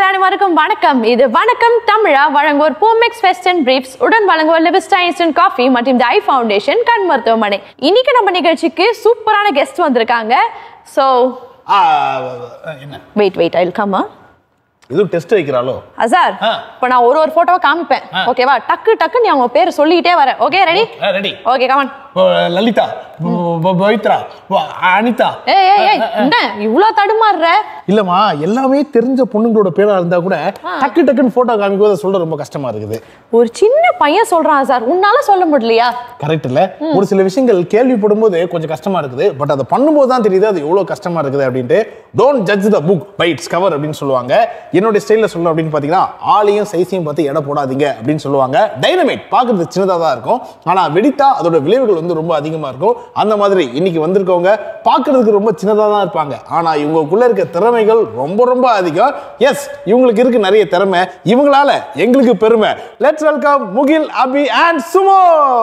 அனைவருக்கும் வணக்கம் இது வணக்கம் தமிழா வழங்குவோர் பூமெக்ஸ் வெஸ்டர்ன் பிரீப்ஸ் உடன் வழங்குவோர் லிவிஸ்டா இன்ஸ்டன்ட் காஃபி மற்றும் தி ஐ ஃபவுண்டேஷன் கண் மருத்துவமனை இன்னைக்கு நம்ம நிகழ்ச்சிக்கு சூப்பரான கெஸ்ட் வந்திருக்காங்க ஸோ ஆ, என்ன வெயிட் வெயிட் ஐ கம்மா இது டெஸ்ட் வைக்கிறாளோ அசார் ஆ. இப்போ நான் ஒரு ஒரு போட்டோவை காமிப்பேன் ஆ. ஓகேவா டக்கு டக்கு நீ அவங்க பேர் சொல்லிக்கிட்டே வர okay ready ready okay come on Lalitha ப- ப- பவித்ரா ப- அனிதா ஏய் ஏய் ஏய் என்ன இவ்ளோ தடுமாறுற இல்லம்மா எல்லாமே தெரிஞ்ச பொண்ணுங்களோட பேரா இருந்தா கூட டக்கு டக்குன்னு போட்டோ காமிக்கும் போது சொல்ல ரொம்ப கஷ்டமா இருக்குது ஒரு சின்ன பையன் சொல்றான் சார் உன்னால சொல்ல முடியலையா கரெக்ட் இல்ல ஒரு சில விஷயங்கள் கேள்விப்படும் போது கொஞ்சம் கஷ்டமா இருக்குது பட் அதை பண்ணும்போது தான் தெரியுது அது எவ்வளவு கஷ்டமா இருக்குது அப்படின்ட்டு don't judge the book by its cover அப்படின்னு சொல்லுவாங்க என்னோட ஸ்டைல சொல்லணும் அப்படின்னு பாத்தீங்கன்னா ஆளையும் சைஸையும் பார்த்து எடை போடாதீங்க அப்படின்னு சொல்லுவாங்க டைனமைட் பார்க்கிறது சின்னதா தான் இருக்கும் ஆனா வெடித்தா அதோட விளைவுகள் வந்து ரொம்ப அதிகமா இருக்கும் அந்த மாதிரி இன்னைக்கு வந்திருக்கவங்க பார்க்கிறதுக்கு ரொம்ப சின்னதா தான் இருப்பாங்க ஆனா இவங்களுக்குள்ள இருக்க திறமைகள் ரொம்ப ரொம்ப அதிகம் எஸ் இவங்களுக்கு இருக்கு நிறைய திறமை இவங்களால எங்களுக்கு பெருமை let's welcome Mugil Abhi and Sumo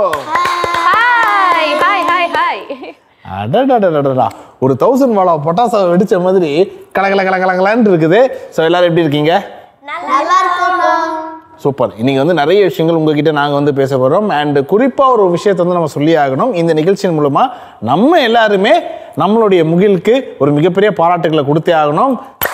hi hi hi hi அடடடடடடா ஒரு தௌசண்ட் வாலா பொட்டாசா வெடிச்ச மாதிரி கலகல கலகலகலான்னு இருக்குது ஸோ எல்லாரும் எப்படி இருக்கீங்க சூப்பர் இன்னைக்கு வந்து நிறைய விஷயங்கள் உங்ககிட்ட நாங்கள் வந்து பேச போகிறோம் அண்ட் குறிப்பாக ஒரு விஷயத்தை வந்து நம்ம சொல்லி ஆகணும் இந்த நிகழ்ச்சியின் மூலமாக நம்ம எல்லாருமே நம்மளுடைய முகிலுக்கு ஒரு மிகப்பெரிய பாராட்டுகளை கொடுத்தே ஆகணும்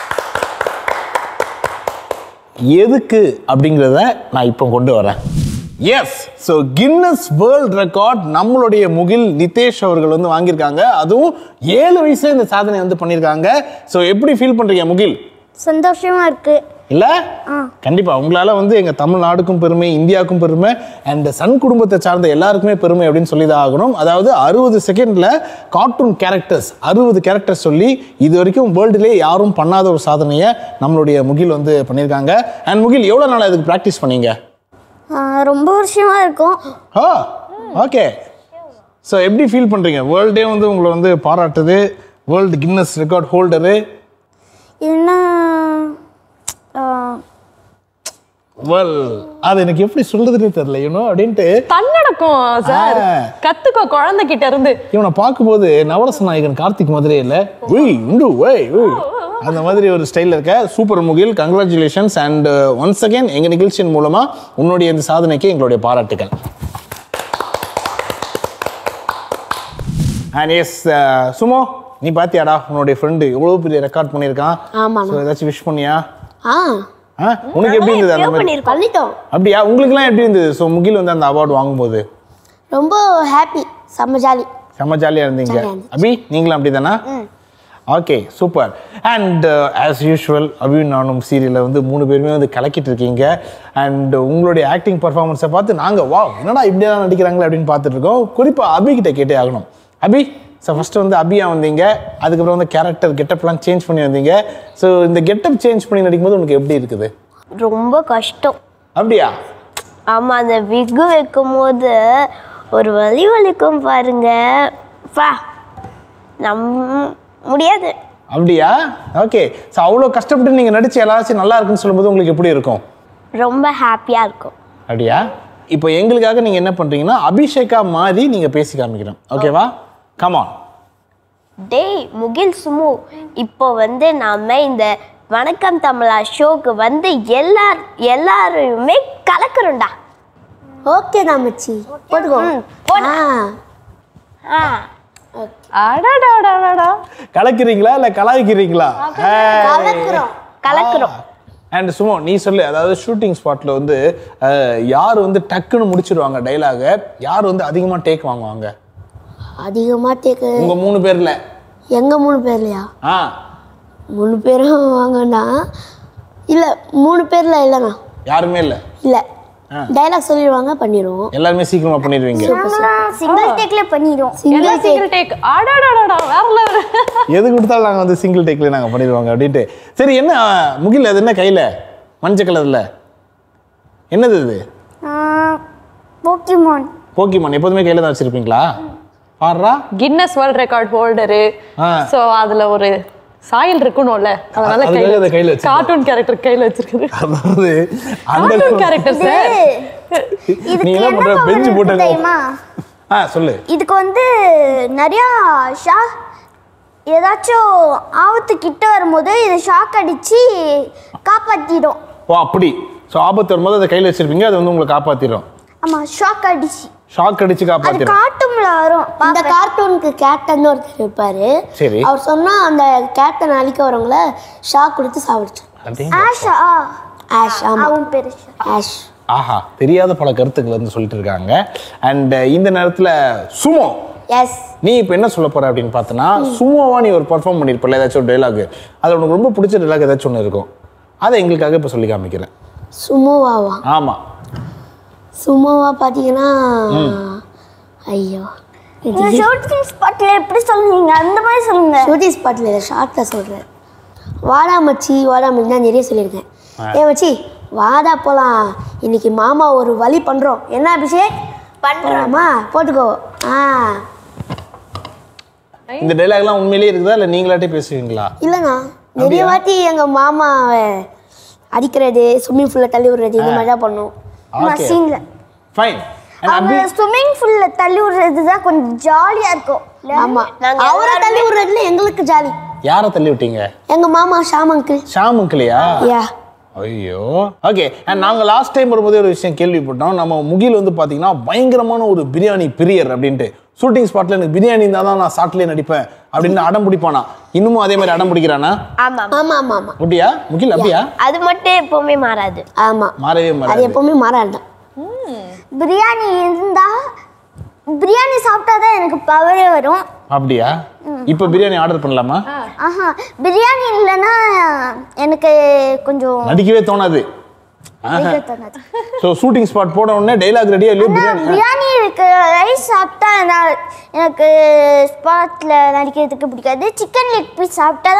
எதுக்கு அப்படிங்கிறத நான் இப்போ கொண்டு வரேன் yes so Guinness world record நம்மளுடைய முகில் நிதேஷ் அவர்கள் வந்து வாங்கியிருக்காங்க அதுவும் ஏழு வயசுல இந்த சாதனை வந்து பண்ணியிருக்காங்க ஸோ எப்படி ஃபீல் பண்றீங்க முகில் சந்தோஷமா இருக்கு இல்ல கண்டிப்பா உங்களால வந்து எங்க தமிழ்நாடுக்கும் பெருமை இந்தியாவுக்கும் பெருமை அண்ட் சன் குடும்பத்தை சார்ந்த எல்லாருக்குமே பெருமை அப்படின்னு சொல்லி தான் ஆகணும் அதாவது அறுபது செகண்ட்ல கார்ட்டூன் கேரக்டர்ஸ் அறுபது கேரக்டர்ஸ் சொல்லி இது வரைக்கும் வேர்ல்டுலேயே யாரும் பண்ணாத ஒரு சாதனையை நம்மளுடைய முகில் வந்து பண்ணியிருக்காங்க அண்ட் முகில் எவ்வளோ நாள் இதுக்கு ப்ராக்டிஸ் பண்ணீங்க ஆ, ரொம்ப வருஷமா இருக்கும் ஓ ஓகே ஸோ எப்படி ஃபீல் பண்ணுறீங்க வேர்ல்டே வந்து உங்களை வந்து பாராட்டுது வேர்ல்டு கின்னஸ் ரெக்கார்ட் ஹோல்டரு என்ன ஆ, வெல் அது எனக்கு எப்படி சொல்றதுன்னே தெரியல யூனோ அப்படின்ட்டு தன்னடக்கம் சார் ஆ. கத்துக்கோ குழந்தை கிட்ட இருந்து இவனை பார்க்கும்போது நவரச நாயகன் கார்த்திக் மாதிரியே இல்லை உய் உண்டு ஒய் உய் அந்த மாதிரி ஒரு ஸ்டைலில் இருக்க super Mugil congratulations and once again எங்கள் நிகழ்ச்சியின் மூலமாக உன்னுடைய இந்த சாதனைக்கு எங்களுடைய பாராட்டுகள் அண்ட் எஸ் சுமோ நீ பாத்தியாடா உன்னுடைய ஃப்ரெண்டு எவ்வளோ பெரிய ரெக்கார்ட் பண்ணியிருக்கான் ஆமாண்ணா. ஸோ ஏதாச்சும் விஷ் பண்ணியா ஆ ஆ உனக்கு எப்படி இருந்தது அந்த மாதிரி பண்ணிட்டோம் அப்படியா உங்களுக்குலாம் எப்படி இருந்தது ஸோ முகில் வந்து அந்த அவார்டு வாங்கும்போது ரொம்ப ஹாப்பி செம்ம ஜாலி செம்ம ஜாலியாக இருந்தீங்க ஜாலியா இருந்துச்சு. அபி நீங்களும் அப்படி தானா okay super and as usual அபியும் நானும் சீரியலில் வந்து மூணு பேருமே வந்து கலக்கிட்டு இருக்கீங்க அண்ட் உங்களுடைய ஆக்டிங் பர்ஃபார்மன்ஸை பார்த்து நாங்கள் வா என்னடா இப்படியெல்லாம் நடிக்கிறாங்களே அப்படின்னு பார்த்துட்டு இருக்கோம் குறிப்பாக அபி கிட்ட கேட்டே ஆகணும் அபி ஸோ ஃபஸ்ட்டு வந்து அபியா வந்தீங்க அதுக்கப்புறம் வந்து கேரக்டர் கெட்டப்லாம் சேஞ்ச் பண்ணி வந்தீங்க ஸோ இந்த கெட்டப் சேஞ்ச் பண்ணி நடிக்கும்போது உனக்கு எப்படி இருக்குது ரொம்ப கஷ்டம் அப்படியா ஆமாம் அந்த விகு வைக்கும் போது ஒரு வலி வலிக்கும் பாருங்க பா நம் முடியாது அப்படியா ஓகே ஸோ அவ்வளோ கஷ்டப்பட்டு நீங்கள் நடிச்சு எல்லாராச்சும் நல்லா இருக்குன்னு சொல்லும்போது உங்களுக்கு எப்படி இருக்கும் ரொம்ப ஹாப்பியாக இருக்கும் அப்படியா இப்போ எங்களுக்காக நீங்கள் என்ன பண்ணுறீங்கன்னா அபிஷேகா மாதிரி நீங்கள் பேசி காமிக்கணும் ஓகேவா கமான் டேய் முகில் சுமு இப்போ வந்து நாம இந்த வணக்கம் தமிழா ஷோக்கு வந்து எல்லார் எல்லாரையுமே கலக்குறோம்டா ஓகே தான் மச்சி போட்டுக்கோ ம், போடு. ஆ ஆ அடடடடடா கலக்கிறீங்களா இல்லை கலாய்க்கிறீங்களா கலக்குறோம் கலக்குறோம் அண்ட் சுமோ நீ சொல்லு அதாவது ஷூட்டிங் ஸ்பாட்டில் வந்து அஹ், யார் வந்து டக்குன்னு முடிச்சிடுவாங்க டைலாக யார் வந்து அதிகமாக டேக் வாங்குவாங்க அதிகமா தேக்கு உங்கள் மூணு பேரில் எங்க மூணு பேர்லையா ஆ மூணு பேரும் வாங்கண்ணா இல்ல மூணு பேர்ல இல்லைண்ணா யாருமே இல்லை இல்ல டைலாக் சொல்லிடுவாங்க பண்ணிடுவோம் எல்லாருமே சீக்கிரமாக பண்ணிடுவீங்க சிங்கிள் டேக்ல பண்ணிடுவோம் சிங்கிள் எல்லாம் சிங்கிள் டேக் அடடடடா வேற level. எது கொடுத்தாலும் நாங்கள் வந்து சிங்கிள் டேக்கில் நாங்கள் பண்ணிடுவாங்க அப்படின்ட்டு சரி என்ன முகில் அது என்ன கையில் மஞ்சள் கலரில் என்னது இது போக்கிமான் போக்கிமான் எப்போதுமே கையில் தான் வச்சுருப்பீங்களா பாடுறா கின்னஸ் வேர்ல்ட் ரெக்கார்ட் ஹோல்டரு ஆ. சோ அதுல ஒரு சாயல் இருக்கணும்ல அதனால அதுக்காக அதை கையில கையில வச்சிருக்கோம். கார்ட்டூன் கேரக்டர் கையில வச்சிருக்குது அதாவது அந்த கார்ட்டூன் கேரக்டர் சார் நீ என்ன பண்ற பெஞ்சு போட்டு தெரியுமா ஆ சொல்லு இதுக்கு வந்து நிறையா ஷா ஏதாச்சும் ஆபத்து கிட்ட வரும்போது இது ஷாக் அடிச்சு காப்பாத்திடும் ஓ அப்படி ஸோ ஆபத்து வரும்போது அதை கையில் வச்சிருப்பீங்க அது வந்து உங்களை காப்பாற்றிடும் ஆமா ஷாக் அடிச்சு ஷாக் அடிச்சு அது காப்பாற்றிடும் காட்டும்ல வரும் இந்த கார்ட்டூனுக்கு கேப்டன் ஒருத்தர் இருப்பாரு சரி. அவர் சொன்னா அந்த கேப்டன் அழிக்க வரவங்கள ஷாக் கொடுத்து சாப்பிடுச்சு ஆஷா ஆஷ் ஆமா அவன் பேரு ஷா. ஆஷ் ஆஹா தெரியாத பல கருத்துக்கள் வந்து சொல்லிட்டு இருக்காங்க அண்ட் இந்த நேரத்தில் சுமோ எஸ் நீ இப்போ என்ன சொல்ல போற அப்படின்னு பார்த்தனா சுமோவா நீ ஒரு பர்ஃபார்ம் பண்ணியிருப்பல ஏதாச்சும் ஒரு டைலாக் அது உனக்கு ரொம்ப பிடிச்ச டைலாக் ஏதாச்சும் ஒன்று இருக்கும் அதை எங்களுக்காக இப்போ சொல்லி காமிக்கிறேன் சுமோவாவா ஆமா சுமோவா பார்த்தீங்கன்னா ஐயோ நீங்க ஷூட்டிங் ஸ்பாட்ல எப்படி சொல்லுவீங்க அந்த மாதிரி சொல்லுங்க ஷூட்டிங் ஸ்பாட்டில் இல்லை ஷார்ட்டில் சொல்கிறேன் வாடா மச்சி வாடா மச்சி தான் நிறைய சொல்லியிருக்கேன் ஏ மச்சி வாடா போகலாம் இன்னைக்கு மாமா ஒரு வழி பண்ணுறோம் என்ன அபிஷேக் பண்ணுறோமா போட்டுக்கோ ஆ இந்த டைலாக்லாம் உண்மையிலேயே இருக்குதா இல்லை நீங்களாட்டே பேசுவீங்களா இல்லைண்ணா நிறைய வாட்டி எங்கள் மாமாவை அடிக்கிறது ஸ்விம்மிங் ஃபூலில் தள்ளி விடுறது இந்த மாதிரி தான் பண்ணும் ஓகே சீன்ல ஃபைன் அவங்க ஸ்விம்மிங் பூல்ல தள்ளி விடுறது தான் கொஞ்சம் ஜாலியா இருக்கும் இல்ல? ஆமாம் நாங்க அவரை தள்ளி விடுறதுல எங்களுக்கு ஜாலி யாரை தள்ளி விட்டீங்க எங்கள் மாமா ஷாம் அங்கிள் ஷாம் அங்கிளையா யா ஐயோ ஓகே அண்ட் நாங்கள் லாஸ்ட் டைம் வரும்போது ஒரு விஷயம் கேள்விப்பட்டோம் நம்ம முகில் வந்து பார்த்தீங்கன்னா பயங்கரமான ஒரு பிரியாணி பிரியர் அப்படின்ட்டு ஷூட்டிங் ஸ்பாட்டில் எனக்கு பிரியாணி இருந்தால் தான் நான் சாட்டிலே நடிப்பேன் அப்படின்னு அடம் பிடிப்பானா இன்னமும் அதே மாதிரி அடம் பிடிக்கிறானா ஆமா ஆமாம் ஆமாம் ஆமாம் அப்படியா முகில் அப்படியா அது மட்டும் எப்பவுமே மாறாது ஆமாம் மாறவே அது மாறாது எப்பவுமே மாறாது பிரியாணி இருந்தா பிரியாணி சாப்பிட்டாதான் எனக்கு பவரே வரும் அப்படியா இப்போ பிரியாணி ஆர்டர் பண்ணலாமா ஆஹா பிரியாணி இல்லைன்னா எனக்கு கொஞ்சம் நடிக்கவே தோணாது நடிக்க தோணாது. ஸோ ஷூட்டிங் ஸ்பாட் போன உடனே டைலாக் ரெடியா இல்லையோ ஆனா பிரியாணி பிரியாணி இருக்கு ரைஸ் சாப்பிட்டா நான் எனக்கு ஸ்பாட்ல நடிக்கிறதுக்கு பிடிக்காது சிக்கன் லெக் பீஸ் சாப்பிட்டா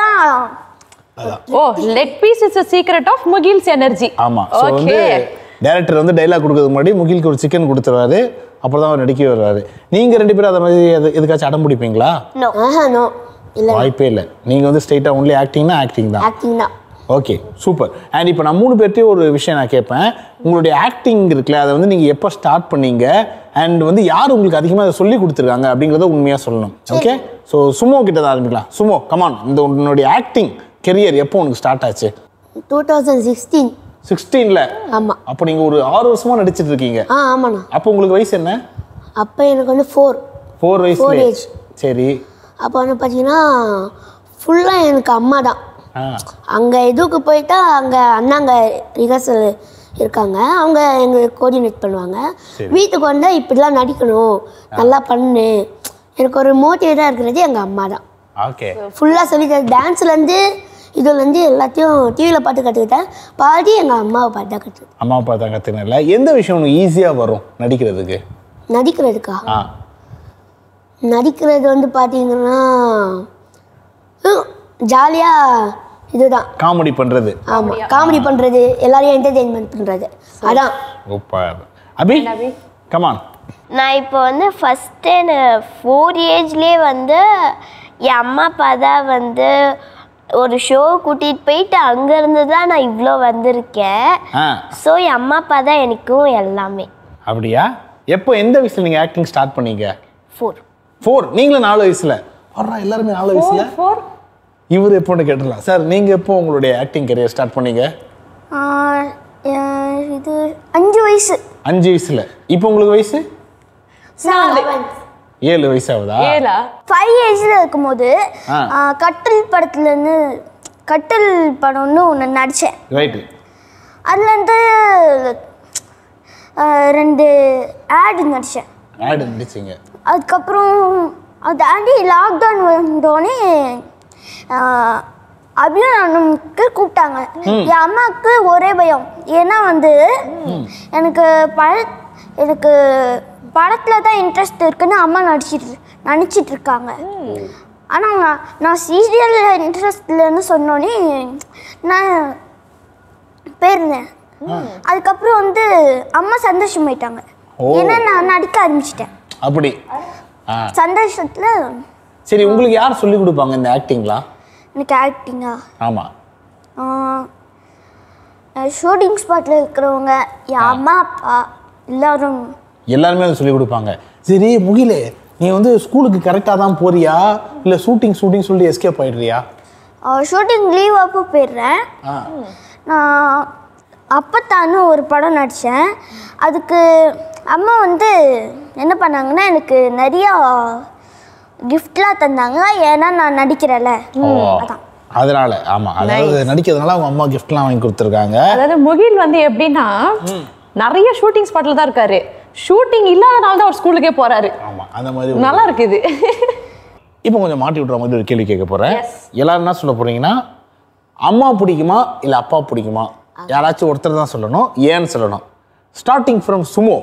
தான் oh leg piece is secret of Mugil's energy ஆமா ஸோ வந்து ஓகே டேரக்டர் வந்து டைலாக் கொடுக்கறதுக்கு முன்னாடி முகிலுக்கு ஒரு சிக்கன் கொடுத்துருவாரு அப்புறம் தான் அவர் நடிக்க வருவாரு நீங்க ரெண்டு பேரும் அதை மாதிரி எது- எதுக்காச்சும் அடம் பிடிப்பீங்களா நோ ஆஹா நோ இல்லை வாய்ப்பே இல்லை நீங்க வந்து ஸ்ட்ரைட்டாக ஒன்லி ஆக்டிங்னா ஆக்டிங் தான் ஆக்டிங் தான் ஓகே சூப்பர் அண்ட் இப்போ நான் மூணு பேர்ட்டையும் ஒரு விஷயம் நான் கேட்பேன் உங்களுடைய ஆக்டிங் இருக்குல்ல அதை வந்து நீங்கள் எப்போ ஸ்டார்ட் பண்ணீங்க அண்ட் வந்து யார் உங்களுக்கு அதிகமாக அதை சொல்லி கொடுத்துருக்காங்க அப்படிங்கிறத உண்மையாக சொல்லணும் ஓகே ஸோ சுமோ கிட்ட தான் ஆரம்பிக்கலாம் சுமோ கமான் இந்த உன்னுடைய ஆக்டிங் கெரியர் எப்போ உனக்கு ஸ்டார்ட் ஆச்சு டூ தௌசண்ட் சிக்ஸ்டீன் சிக்ஸ்டீனில் ஆமாம் அப்போ நீங்கள் ஒரு ஆறு வருஷமாக நடிச்சிட்டு இருக்கீங்க ஆ ஆமாண்ணா அப்போ உங்களுக்கு வயசு என்ன அப்போ எனக்கு வந்து ஃபோர் ஃபோர் Four வயசுல age. சரி அப்போ வந்து பார்த்தீங்கன்னா ஃபுல்லாக எனக்கு அம்மா தான் ஆ அங்கே இதுக்கு போயிட்டா அங்கே அண்ணாங்க ரிஹர்சல் இருக்காங்க அவங்க எங்களுக்கு கோஆர்டினேட் பண்ணுவாங்க வீட்டுக்கு வந்தால் இப்படிலாம் நடிக்கணும் நல்லா பண்ணு எனக்கு ஒரு மோட்டிவேட்டாக இருக்கிறது எங்கள் அம்மா தான் ஓகே ஃபுல்லாக சொல்லி டான்ஸ்லேருந்து இதுலேருந்து எல்லாத்தையும் டிவியில் பார்த்து கற்றுக்கிட்டேன் பாதி எங்கள் அம்மாவை பார்த்து தான் கற்றுக்கிட்டேன் அம்மா அப்பா தான் கற்றுனல எந்த விஷயம் உனக்கு ஈஸியாக வரும் நடிக்கிறதுக்கு நடிக்கிறதுக்கா ஆ நடிக்கிறது வந்து பார்த்தீங்கன்னா ஜாலியாக இதுதான் காமெடி பண்ணுறது ஆமாம் காமெடி பண்ணுறது எல்லாரையும் என்டர்டெயின்மெண்ட் பண்ணுறது அதான் சூப்பர் அபி கமான் நான் இப்போ வந்து ஃபஸ்ட்டு ஃபோர் ஏஜ்லேயே வந்து என் அம்மா அப்பா தான் வந்து ஒரு ஷோ கூட்டிகிட்டு போயிட்டு அங்கேருந்து தான் நான் இவ்வளோ வந்திருக்கேன் ஆ ஸோ என் அம்மா அப்பா தான் எனக்கும் எல்லாமே அப்படியா எப்போ எந்த வயசுல நீங்கள் ஆக்டிங் ஸ்டார்ட் பண்ணீங்க ஃபோர் ஃபோர் நீங்களும் நாலு வயசுல வர்றா எல்லாருமே நாலு வயசுல ஃபோர் இவர் எப்போன்னு கேட்டுடலாம் சார் நீங்கள் எப்போ உங்களுடைய ஆக்டிங் கரியர் ஸ்டார்ட் பண்ணீங்க ஆ, அஹ், இது அஞ்சு வயசு அஞ்சு வயசுல இப்போ உங்களுக்கு வயசு நாலு ஏழு வயசு ஆகுதா ஏழா ஃபைவ் ஏஜில் இருக்கும்போது ஆ. ஆ, கட்டில் படத்துலேருந்து கட்டில் படம்னு ஒன்று நடித்தேன் ரைட்டு அதுலேருந்து ரெண்டு ஆடு நடித்தேன் ஆடு நடிச்சிங்க அதுக்கப்புறம் அது ஆடி லாக்டவுன் வந்தோடனே அபிநந்தனுக்கு கூப்பிட்டாங்க என் அம்மாவுக்கு ஒரே பயம் ஏன்னா வந்து எனக்கு பழ எனக்கு படத்தில் தான் இன்ட்ரெஸ்ட் இருக்குன்னு அம்மா நடிச்சிட்டு நடிச்சிட்டு இருக்காங்க ஆனால் நான் நான் சீரியலில் இன்ட்ரெஸ்ட் இல்லைன்னு சொன்னோன்னே நான் போயிருந்தேன் அதுக்கப்புறம் வந்து அம்மா சந்தோஷமாயிட்டாங்க ஓ. ஏன்னா நான் நடிக்க ஆரம்பிச்சிட்டேன் அப்படி ஆ சந்தோஷத்தில் சரி உங்களுக்கு யார் சொல்லி கொடுப்பாங்க இந்த ஆக்டிங்லாம் எனக்கு ஆக்டிங்கா ஆமாம் ஷூட்டிங் ஸ்பாட்டில் இருக்கிறவங்க என் அம்மா அப்பா எல்லாரும் எல்லாருமே வந்து சொல்லி கொடுப்பாங்க சரி முகிலே நீ வந்து ஸ்கூலுக்கு கரெக்டாக தான் போறியா இல்லை ஷூட்டிங் ஷூட்டிங் சொல்லி எஸ்கேப் ஆயிடுறியா ஷூட்டிங் லீவ் அப்போ போயிடுறேன் ஆ நான் அப்பத்தான்னு ஒரு படம் நடித்தேன் அதுக்கு அம்மா வந்து என்ன பண்ணாங்கன்னா எனக்கு நிறையா கிஃப்ட்லாம் தந்தாங்க ஏன்னா நான் நடிக்கிறேன்ல ஓ அதான் அதனால ஆமா அதாவது நடிக்கிறதுனால அவங்க அம்மா கிஃப்ட்லாம் வாங்கி கொடுத்துருக்காங்க அதாவது முகில் வந்து எப்படின்னா நிறைய ஷூட்டிங் ஸ்பாட்ல தான் இருக்காரு ஷூட்டிங் இல்லாதனால தான் அவர் ஸ்கூலுக்கே போறாரு ஆமா அந்த மாதிரி ஒரு- நல்லா இருக்குது இப்போ கொஞ்சம் மாட்டி விட்ற மாதிரி ஒரு கேள்வி கேட்க போறேன் Yes. எல்லாரும் என்ன சொல்ல போறீங்கன்னா அம்மா பிடிக்குமா இல்லை அப்பா பிடிக்குமா யாராச்சும் ஒருத்தர் தான் சொல்லணும் ஏன்னு சொல்லணும் ஸ்டார்டிங் ஃப்ரம் சுமோ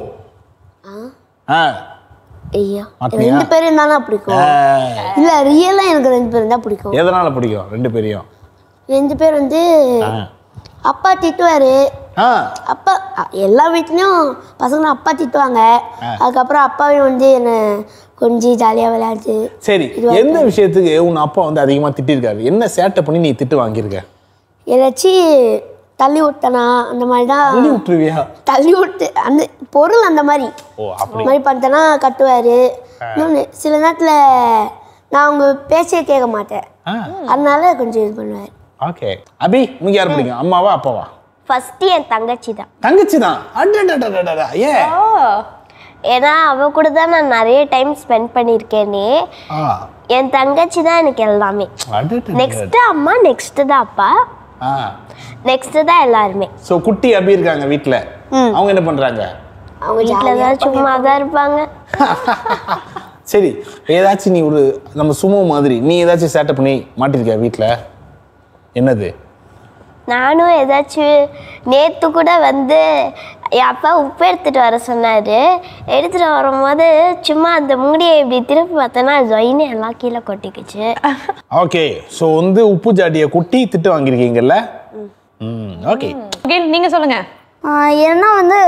ஆ ஐயா மாட்டினியா? ரெண்டு பேரும் தானே பிடிக்கும் ஆ. இல்ல ரியலா எனக்கு ரெண்டு பேரும் தான் பிடிக்கும் எதனால பிடிக்கும் ரெண்டு பேரையும் ரெண்டு பேர் வந்து ஆ. அப்பா திட்டுவாரு ஆ அப்பா அ- எல்லா வீட்லயும் பசங்க அப்பா திட்டுவாங்க அதுக்கப்புறம் அப்பாவே வந்து என்ன கொஞ்சம் ஜாலியா விளையாட்டு சரி எந்த விஷயத்துக்கு உன் அப்பா வந்து அதிகமாக திட்டிருக்காரு என்ன சேட்டை பண்ணி நீ திட்டு வாங்கியிருக்க ஏதாச்சும் தள்ளி விட்டனா அந்த மாதிரி தான் தள்ளி விட்டுருவியா தள்ளி விட்டு அந்த பொருள் அந்த மாதிரி ஓ அந்த அப்படி மாதிரி பண்ணிட்டேன்னா கட்டுவாரு இன்னொன்று சில நேரத்தில் நான் அவங்க பேச்சே கேட்க மாட்டேன் ஆ அதனால கொஞ்சம் இது பண்ணுவார் ஓகே அபி உனக்கு யார் பிடிக்கும் அம்மாவா அப்பாவா ஃபஸ்ட்டு என் தங்கச்சி தான் தங்கச்சி தான் அடடடடடடா ஏன் ஏன்னா அவ கூட தான் நான் நிறைய டைம் ஸ்பெண்ட் பண்ணியிருக்கேனே ஆ என் தங்கச்சி தான் எனக்கு எல்லாமே அடடடடா. நெக்ஸ்ட் அம்மா நெக்ஸ்ட் தான் அப்பா ஆ நெக்ஸ்ட் தான் எல்லாருமே ஸோ குட்டி அபி இருக்காங்க வீட்டில் அவங்க என்ன பண்ணுறாங்க அவங்க வீட்டில் தான் சும்மா தான் இருப்பாங்க சரி ஏதாச்சும் நீ ஒரு நம்ம சுமோ மாதிரி நீ ஏதாச்சும் சேட்டை பண்ணி மாட்டிருக்கியா வீட்டில் என்னது நானும் ஏதாச்சும் நேற்று கூட வந்து என் அப்பா உப்பு எடுத்துட்டு வர சொன்னார் எடுத்துட்டு வரும்போது சும்மா அந்த மூடியை இப்படி திருப்பி பார்த்தோன்னா ஜொயின்னு எல்லாம் கீழே கொட்டிக்குச்சு ஓகே ஸோ வந்து உப்பு ஜாடியை குட்டி திட்டு வாங்கியிருக்கீங்கல்ல ம் ஓகே முகில் நீங்க சொல்லுங்க ஆஹ் ஏன்னா வந்து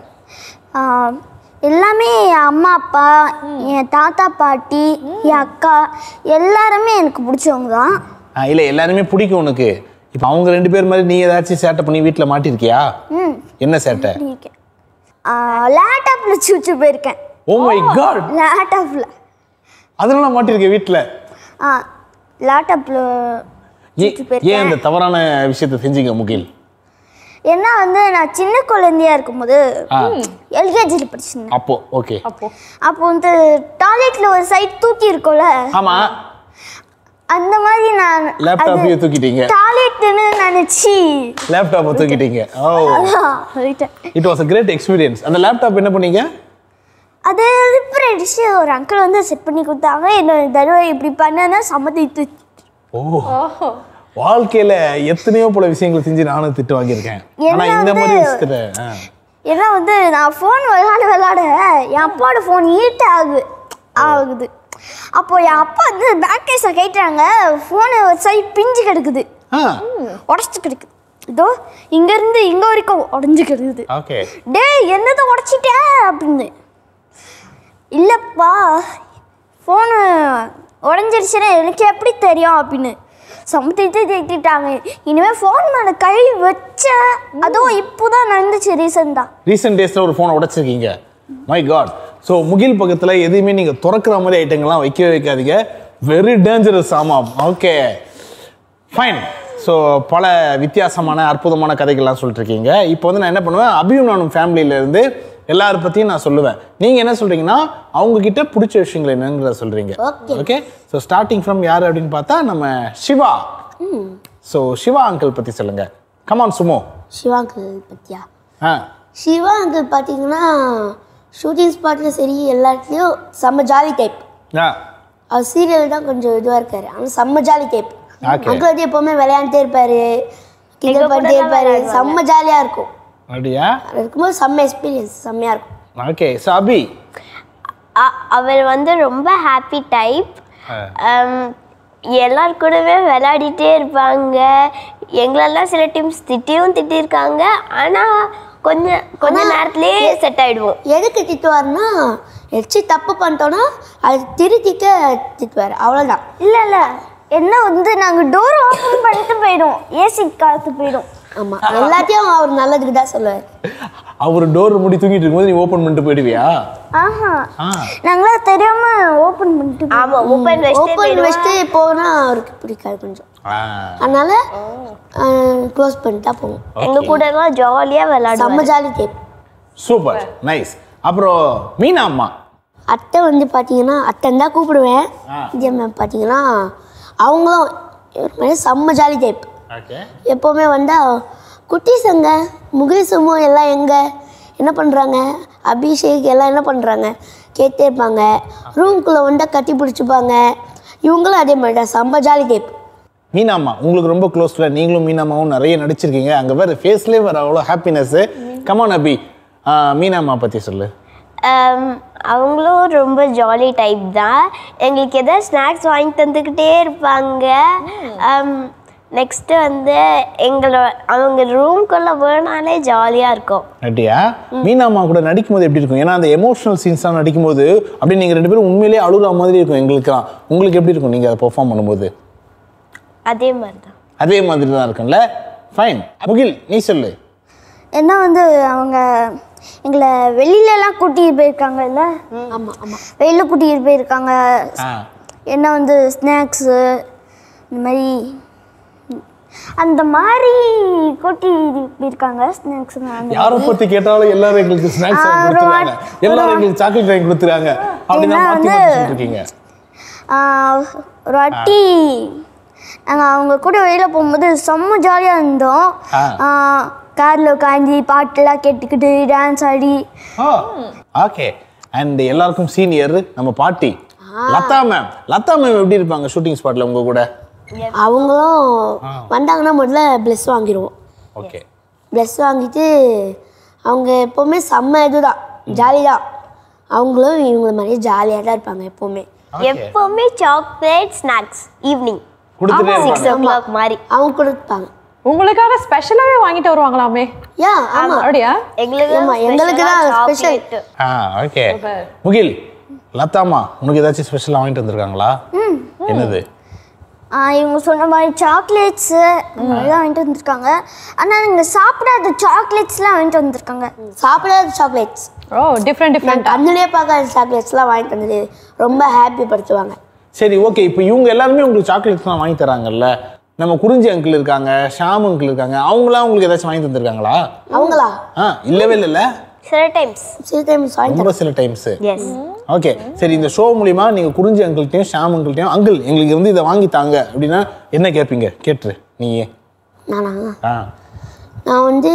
ஆஹ் எல்லாமே என் அம்மா அப்பா என் தாத்தா பாட்டி என் அக்கா எல்லாருமே எனக்கு பிடிச்சவங்க தான் இல்லை எல்லாருமே பிடிக்கும் உனக்கு இப்போ அவங்க ரெண்டு பேர் மாதிரி நீ ஏதாச்சும் சேட்டை பண்ணி வீட்டில் மாட்டிருக்கியா ம் என்ன சேட்டை இருக்கேன் லேப்டாப்பில் சுச்சு போயிருக்கேன் ஓ மை காட் லேப்டாப்பில் அதெல்லாம் மாட்டிருக்கேன் வீட்டில் ஆ லேப்டாப்பில் ஏன் இந்த தவறான விஷயத்தை செஞ்சீங்க முகில் ஏன்னா வந்து நான் சின்ன குழந்தையா இருக்கும்போது ஆ எல்கேஜியில் படிச்சிருந்தேன் அப்போ ஓகே அப்போ வந்து டாய்லெட்டில் ஒரு சைட் தூக்கி இருக்கும்ல ஆமா அந்த மாதிரி நான் லேப்டாப்பையும் தூக்கிட்டீங்க டாய்லெட்னு நினச்சி லேப்டாப்பை தூக்கிட்டீங்க oh it was a great experience அந்த லேப்டாப் என்ன பண்ணீங்க அது ரிப்பேர் அடிச்சு ஒரு அங்கிள் வந்து செட் பண்ணி கொடுத்தாங்க என்னோட தடவை இப்படி பண்ணனா சம்மதி தூக்கி ஓ வாழ்க்கையில எத்தனையோ போல விஷயங்கள் செஞ்சு நானும் திட்டு வாங்கியிருக்கேன் ஆனா என்ன இந்த மாதிரி வந்து- விஷயத்துல ஆ. ஏன்னா வந்து நான் ஃபோன் விளையாட விளையாட என் அப்பாவோட ஃபோன் ஹீட் ஆகுது ஆகுது அப்போ என் அப்பா வந்து பேக் கேஸை கேட்டாங்க ஃபோனு ஒரு சைட் பிஞ்சு கிடக்குது ஆ உடச்சி கிடக்குது இதோ இங்கேருந்து இங்கே வரைக்கும் உடஞ்சி கிடக்குது ஓகே டேய் என்னதை உடச்சிட்ட அப்படின்னு இல்லைப்பா ஃபோனு உடஞ்சிருச்சுன்னா எனக்கு எப்படி தெரியும் அப்படின்னு சமத்திட்டு திட்டாங்க இனிமேல் ஃபோன் மேலே கை வச்சேன் அதுவும் இப்போ தான் நடந்துச்சு ரீசெண்டாக ரீசெண்ட் டேஸ்ல ஒரு ஃபோனை உடைச்சிருக்கீங்க மை காட் ஸோ முகில் பக்கத்துல எதுவுமே நீங்க திறக்கிற மாதிரி ஐட்டங்கள்லாம் வைக்கவே வைக்காதீங்க வெரி டேஞ்சரஸ் ஆமாம் ஓகே ஃபைன் ஸோ பல வித்தியாசமான அற்புதமான கதைகள்லாம் சொல்லிட்டு இருக்கீங்க இப்போ வந்து நான் என்ன பண்ணுவேன் அபியும் நானும் ஃபேமிலியில இருந்து எல்லார பற்றியும் நான் சொல்லுவேன் நீங்கள் என்ன சொல்றீங்கன்னா அவங்க கிட்ட பிடிச்ச விஷயங்கள் என்னங்கிறத சொல்றீங்க ஓகே ஸோ ஸ்டார்டிங் ஃப்ரம் யார் அப்படின்னு பார்த்தா நம்ம சிவா ஸோ சிவா அங்கிள் பற்றி சொல்லுங்க கமான் சுமோ சிவா அங்கிள் பத்தியா ஆ சிவா அங்கிள் பார்த்தீங்கன்னா ஷூட்டிங் ஸ்பாட்ல சரி எல்லா இடத்துலையும் செம்ம ஜாலி டைப் ஆ அவர் சீரியல் தான் கொஞ்சம் இதுவாக இருக்காரு ஆனால் செம்ம ஜாலி டைப் Okay. அங்கிள் வந்து எப்போவுமே விளையாண்டுட்டே இருப்பாரு கிண்டல் பண்ணிட்டே இருப்பாரு செம்ம ஜாலியாக இருக்கும் அப்படியா அது இருக்கும்போது செம்ம எக்ஸ்பீரியன்ஸ் செம்மையாக இருக்கும் ஓகே ஸோ அபி அ- அவர் வந்து ரொம்ப ஹாப்பி டைப் எல்லார் கூடவே விளையாடிட்டே இருப்பாங்க எங்களெல்லாம் சில டீம்ஸ் திட்டியும் திட்டியிருக்காங்க ஆனால் கொஞ்ச கொஞ்ச நேரத்துலேயே செட் ஆயிடுவோம் எதுக்கு திட்டுவாருன்னா எச்சு தப்பு பண்ணிட்டோன்னா அது திருத்திக்க திட்டுவார் அவ்வளோதான் இல்லை இல்லை என்ன வந்து நாங்கள் டோர் ஓப்பன் பண்ணிட்டு போயிடும் ஏசி காற்று போயிடும் ஆமா எல்லாத்தையும் அவர் நல்லதுக்கு தான் சொல்லுவார் அவர் டோர் மூடி தூங்கிட்டு இருக்கும்போது நீ ஓபன் பண்ணிட்டு போயிடுவியா ஆஹா ஆ நாங்களா தெரியாம ஓபன் பண்ணிட்டு ஆமா ஓப்பன் வச்சுட்டு ஓப்பன் வச்சுட்டு போனா அவருக்கு பிடிக்காது கொஞ்சம் ஆ அதனால க்ளோஸ் பண்ணிட்டா போவோம் எங்க கூட எல்லாம் ஜாலியா விளையாடுவோம் செம்ம ஜாலி டேப் சூப்பர் நைஸ் அப்புறம் மீனா அம்மா அத்தை வந்து பார்த்தீங்கன்னா அத்தைன்னு தான் கூப்பிடுவேன் ஆ. விஜய் மேம் பார்த்தீங்கன்னா அவங்களும் ஒரு மாதிரி செம்ம ஜாலி டைப் ஓகே எப்போவுமே வந்தால் குட்டீஸங்க முகேசமோ எல்லாம் எங்கே என்ன பண்ணுறாங்க அபிஷேக் எல்லாம் என்ன பண்ணுறாங்க கேட்டே இருப்பாங்க ரூம்குள்ளே வந்தால் கட்டி பிடிச்சிப்பாங்க இவங்களும் அதே மாதிரி தான் செம்ம ஜாலி டைப் மீனாம்மா உங்களுக்கு ரொம்ப க்ளோஸ் ஃப்ரெண்ட் நீங்களும் மீனாம்மாவும் நிறைய நடிச்சிருக்கீங்க அங்கே வேறு ஃபேஸ்லேயே வர அவ்வளோ ஹாப்பினஸ்ஸு கமான் அபி ஆ, மீனாம்மா பற்றி சொல்லு ஆம், அவங்களும் ரொம்ப ஜாலி டைப் தான் எங்களுக்கு எதாவது ஸ்நாக்ஸ் வாங்கி தந்துக்கிட்டே இருப்பாங்க நெக்ஸ்ட்டு வந்து எங்களோட அவங்க ரூம்குள்ளே போனாலே ஜாலியாக இருக்கும் நட்டியா மீனாம்மா கூட நடிக்கும்போது எப்படி இருக்கும் ஏன்னா அந்த எமோஷனல் சீன்ஸ்லாம் நடிக்கும்போது அப்படி நீங்கள் ரெண்டு பேரும் உண்மையிலேயே அழுகிற மாதிரி இருக்கும் எங்களுக்குலாம் உங்களுக்கு எப்படி இருக்கும் நீங்கள் அதை பெர்ஃபார்ம் பண்ணும்போது அதே மாதிரி தான் அதே மாதிரி தான் இருக்கும்ல ஃபைன் முகில் நீ சொல்லு என்ன வந்து அவங்க எங்களை வெளியிலலாம் கூட்டிகிட்டு போயிருக்காங்கல்ல ஆமாம் ஆமாம் வெளியில் கூட்டிகிட்டு போயிருக்காங்க ஆ என்ன வந்து ஸ்நாக்ஸு இந்த மாதிரி அந்த மாதிரி கூட்டிட்டு போயிருக்காங்க ஸ்நாக்ஸ் யாரை பத்தி கேட்டாலும் எல்லாரும் எங்களுக்கு ஸ்நாக்ஸ் வாங்கி ஆ, ஒரு கொடுத்துருக்காங்க வாட்- எல்லாரும் எங்களுக்கு சாக்லேட் வாங்கி கொடுத்துருக்காங்க அப்படின்னா ஏன்னா மாத்தி வந்து- மாத்தி சொல்லிட்டு இருக்கீங்க ஒரு வாட்டி நாங்கள் அவங்க கூட வெளியில் போகும்போது செம்ம ஜாலியாக இருந்தோம் ஆ. காரில் உட்காந்து பாட்டெல்லாம் கேட்டுக்கிட்டு டான்ஸ் ஆடி ஓகே அண்ட் எல்லாருக்கும் சீனியர் நம்ம பாட்டி லதா மேம் லதா மேம் எப்படி இருப்பாங்க ஷூட்டிங் ஸ்பாட்ல உங்க கூட அவங்களும் வந்தாங்கன்னா முதல்ல ப்ளஸ் வாங்கிடுவோம் ஓகே ப்ளஸ் வாங்கிட்டு அவங்க எப்போவுமே செம்ம இதுதான் ஜாலி தான் அவங்களும் இவங்கள மாதிரியே ஜாலியாக தான் இருப்பாங்க எப்போவுமே எப்போவுமே சாக்லேட் ஸ்நாக்ஸ் ஈவினிங் கொடுத்துட்டே சிக்ஸ் இருப்பாங்க ஓ கிளாக் மாதிரி அவங்க கொடுப்பாங்க உங்களுக்காக ஸ்பெஷலாவே வாங்கிட்டு வருவாங்களாமே யா ஆமாம் அப்படியா எங்களுக்கு ஆமா, எங்களுக்கு தான் special. ஆ ஓகே முகில் லதாமா உனக்கு ஏதாச்சும் ஸ்பெஷலாக வாங்கிட்டு வந்திருக்காங்களா என்னது ஆ, இவங்க சொன்ன மாதிரி சாக்லேட்ஸு அதெல்லாம் வாங்கிட்டு வந்திருக்காங்க ஆனால் நீங்கள் சாப்பிடாத சாக்லேட்ஸ்லாம் வாங்கிட்டு வந்திருக்காங்க சாப்பிடாத சாக்லேட்ஸ் ஓ டிஃப்ரெண்ட் நான் டிஃப்ரெண்ட் கண்ணுலேயே பார்க்காத சாக்லேட்ஸ்லாம் வாங்கிட்டு வந்தது ரொம்ப ஹாப்பி படுத்துவாங்க சரி ஓகே இப்போ இவங்க எல்லாருமே உங்களுக்கு சாக்லேட்ஸ்லாம் வாங்கி தராங்கல்ல நம்ம குறிஞ்சி அங்கிள் இருக்காங்க ஷாம் அங்கிள் இருக்காங்க அவங்களாம் உங்களுக்கு ஏதாச்சும் வாங்கி தந்திருக்காங்களா அவங்களா ஆ இல்லவே இல்லைல்ல சில டைம்ஸ் சில டைம்ஸ் வாங்கி ரொம்ப சில டைம்ஸ் எஸ் ஓகே சரி இந்த ஷோ மூலியமா நீங்க குறிஞ்சி அங்கிள்கிட்டயும் ஷாம் அங்கிள்கிட்டயும் அங்கிள் எங்களுக்கு வந்து இதை வாங்கி தாங்க அப்படின்னா என்ன கேட்பீங்க கேட்டுரு நீயே நானா ஆ நான் வந்து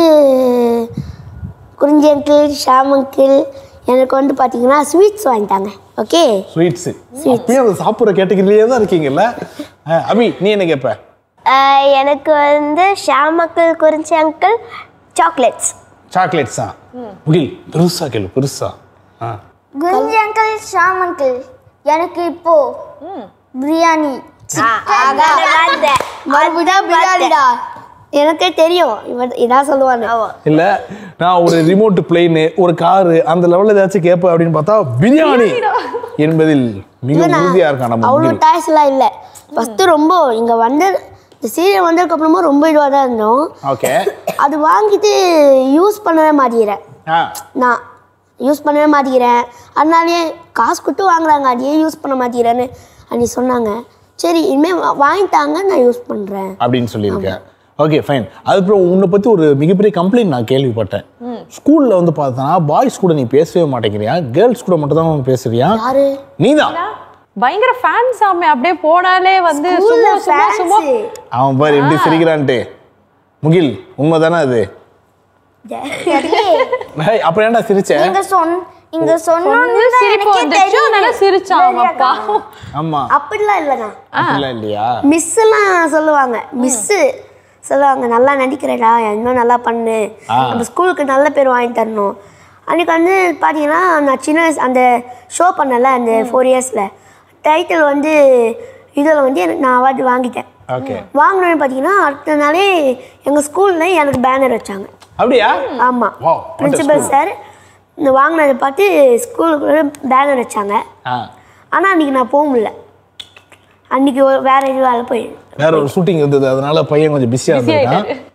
குறிஞ்சி அங்கிள் ஷாம் அங்கிள் எனக்கு வந்து பார்த்தீங்கன்னா ஸ்வீட்ஸ் வாங்கிட்டாங்க ஓகே ஸ்வீட்ஸ் அப்பயும் அதை சாப்பிட்ற கேட்டகிரிலேயே தான் இருக்கீங்கல்ல ஆ, அபி நீ என்ன கேட்ப எனக்கு வந்து Sham uncle Kurinji uncle chocolates சாக்லேட்ஸா முகில் பெருசா கேளு பெருசா ஆ குஞ்சு அங்கிள் ஷாம் அங்கிள் எனக்கு இப்போ பிரியாணி மறுபடியும் பிரியாணிடா எனக்கே தெரியும் இவன் இதான் சொல்லுவானு இல்ல நான் ஒரு ரிமோட் பிளெயின் ஒரு காரு அந்த லெவல்ல ஏதாச்சும் கேட்பேன் அப்படின்னு பார்த்தா பிரியாணி என்பதில் மிக உறுதியா இருக்கான் நம்ம அவ்வளோ முகில் டாய்ஸ் எல்லாம் இல்லை ஃபஸ்ட்டு ரொம்ப இங்கே வந்து இந்த சீரியல் வந்ததுக்கு அப்புறமா ரொம்ப இதுவாக தான் இருந்தோம் ஓகே அது வாங்கிட்டு யூஸ் பண்ணவே மாட்டேங்கிறேன் ஆ நான் யூஸ் பண்ணவே மாட்டேங்கிறேன் அதனாலேயே காசு கொடுத்து வாங்குறாங்க அதையே யூஸ் பண்ண மாட்டேங்கிறேன்னு அன்னைக்கு சொன்னாங்க சரி இனிமேல் வாங்கிட்டாங்க நான் யூஸ் பண்ணுறேன் அப்படின்னு சொல்லியிருக்கேன் ஓகே ஃபைன் அதுக்கப்புறம் உன்னை பற்றி ஒரு மிகப்பெரிய கம்ப்ளைண்ட் நான் கேள்விப்பட்டேன் ஸ்கூலில் வந்து பார்த்தோன்னா பாய்ஸ் கூட நீ பேசவே மாட்டேங்கிறியா கேர்ள்ஸ் கூட மட்டும் தான் பேசுறியா யாரு நீதான் பயங்கர ஃபேன்ஸ் ஆமே அப்படியே போனாலே வந்து சும்மா சும்மா சும்மா அவன் பாரு எப்படி சிரிக்கிறான்ட்டு முகில் உண்மைதானே அது ஏய், அப்புறம் ஏன்டா சிரிச்ச இங்க சொன் இங்க வந்து சொன்னோன்னு சிரிப்பு வந்துச்சு அதனால சிரிச்சான் அவங்க அப்பா ஆமா அப்படிலாம் இல்லைண்ணா அப்படிலாம் இல்லையா மிஸ்ஸெல்லாம் சொல்லுவாங்க மிஸ்ஸு சொல்லுவாங்க நல்லா நடிக்கிறடா இன்னும் நல்லா பண்ணு நம்ம ஸ்கூலுக்கு நல்ல பேர் வாங்கி தரணும் அன்றைக்கி வந்து பார்த்தீங்கன்னா நான் சின்ன வயசு அந்த ஷோ பண்ணல அந்த ஃபோர் இயர்ஸில் டைட்டில் வந்து இதில் வந்து எனக்கு நான் அவார்டு வாங்கிட்டேன் ஓகே வாங்கினோன்னு பார்த்தீங்கன்னா அடுத்த நாளே எங்கள் ஸ்கூலில் எனக்கு பேனர் வச்சாங்க அப்படியா ஆமாம் Wow, what a principal sir இந்த வாங்கினதை பார்த்து ஸ்கூலுக்கு பேனர் வச்சாங்க ஆ ஆனால் அன்றைக்கி நான் போக முடியல அன்றைக்கி வேறு இது வேலை போய் வேற ஒரு ஷூட்டிங் இருந்தது அதனால பையன் கொஞ்சம் பிஸியா இருந்திருக்கான்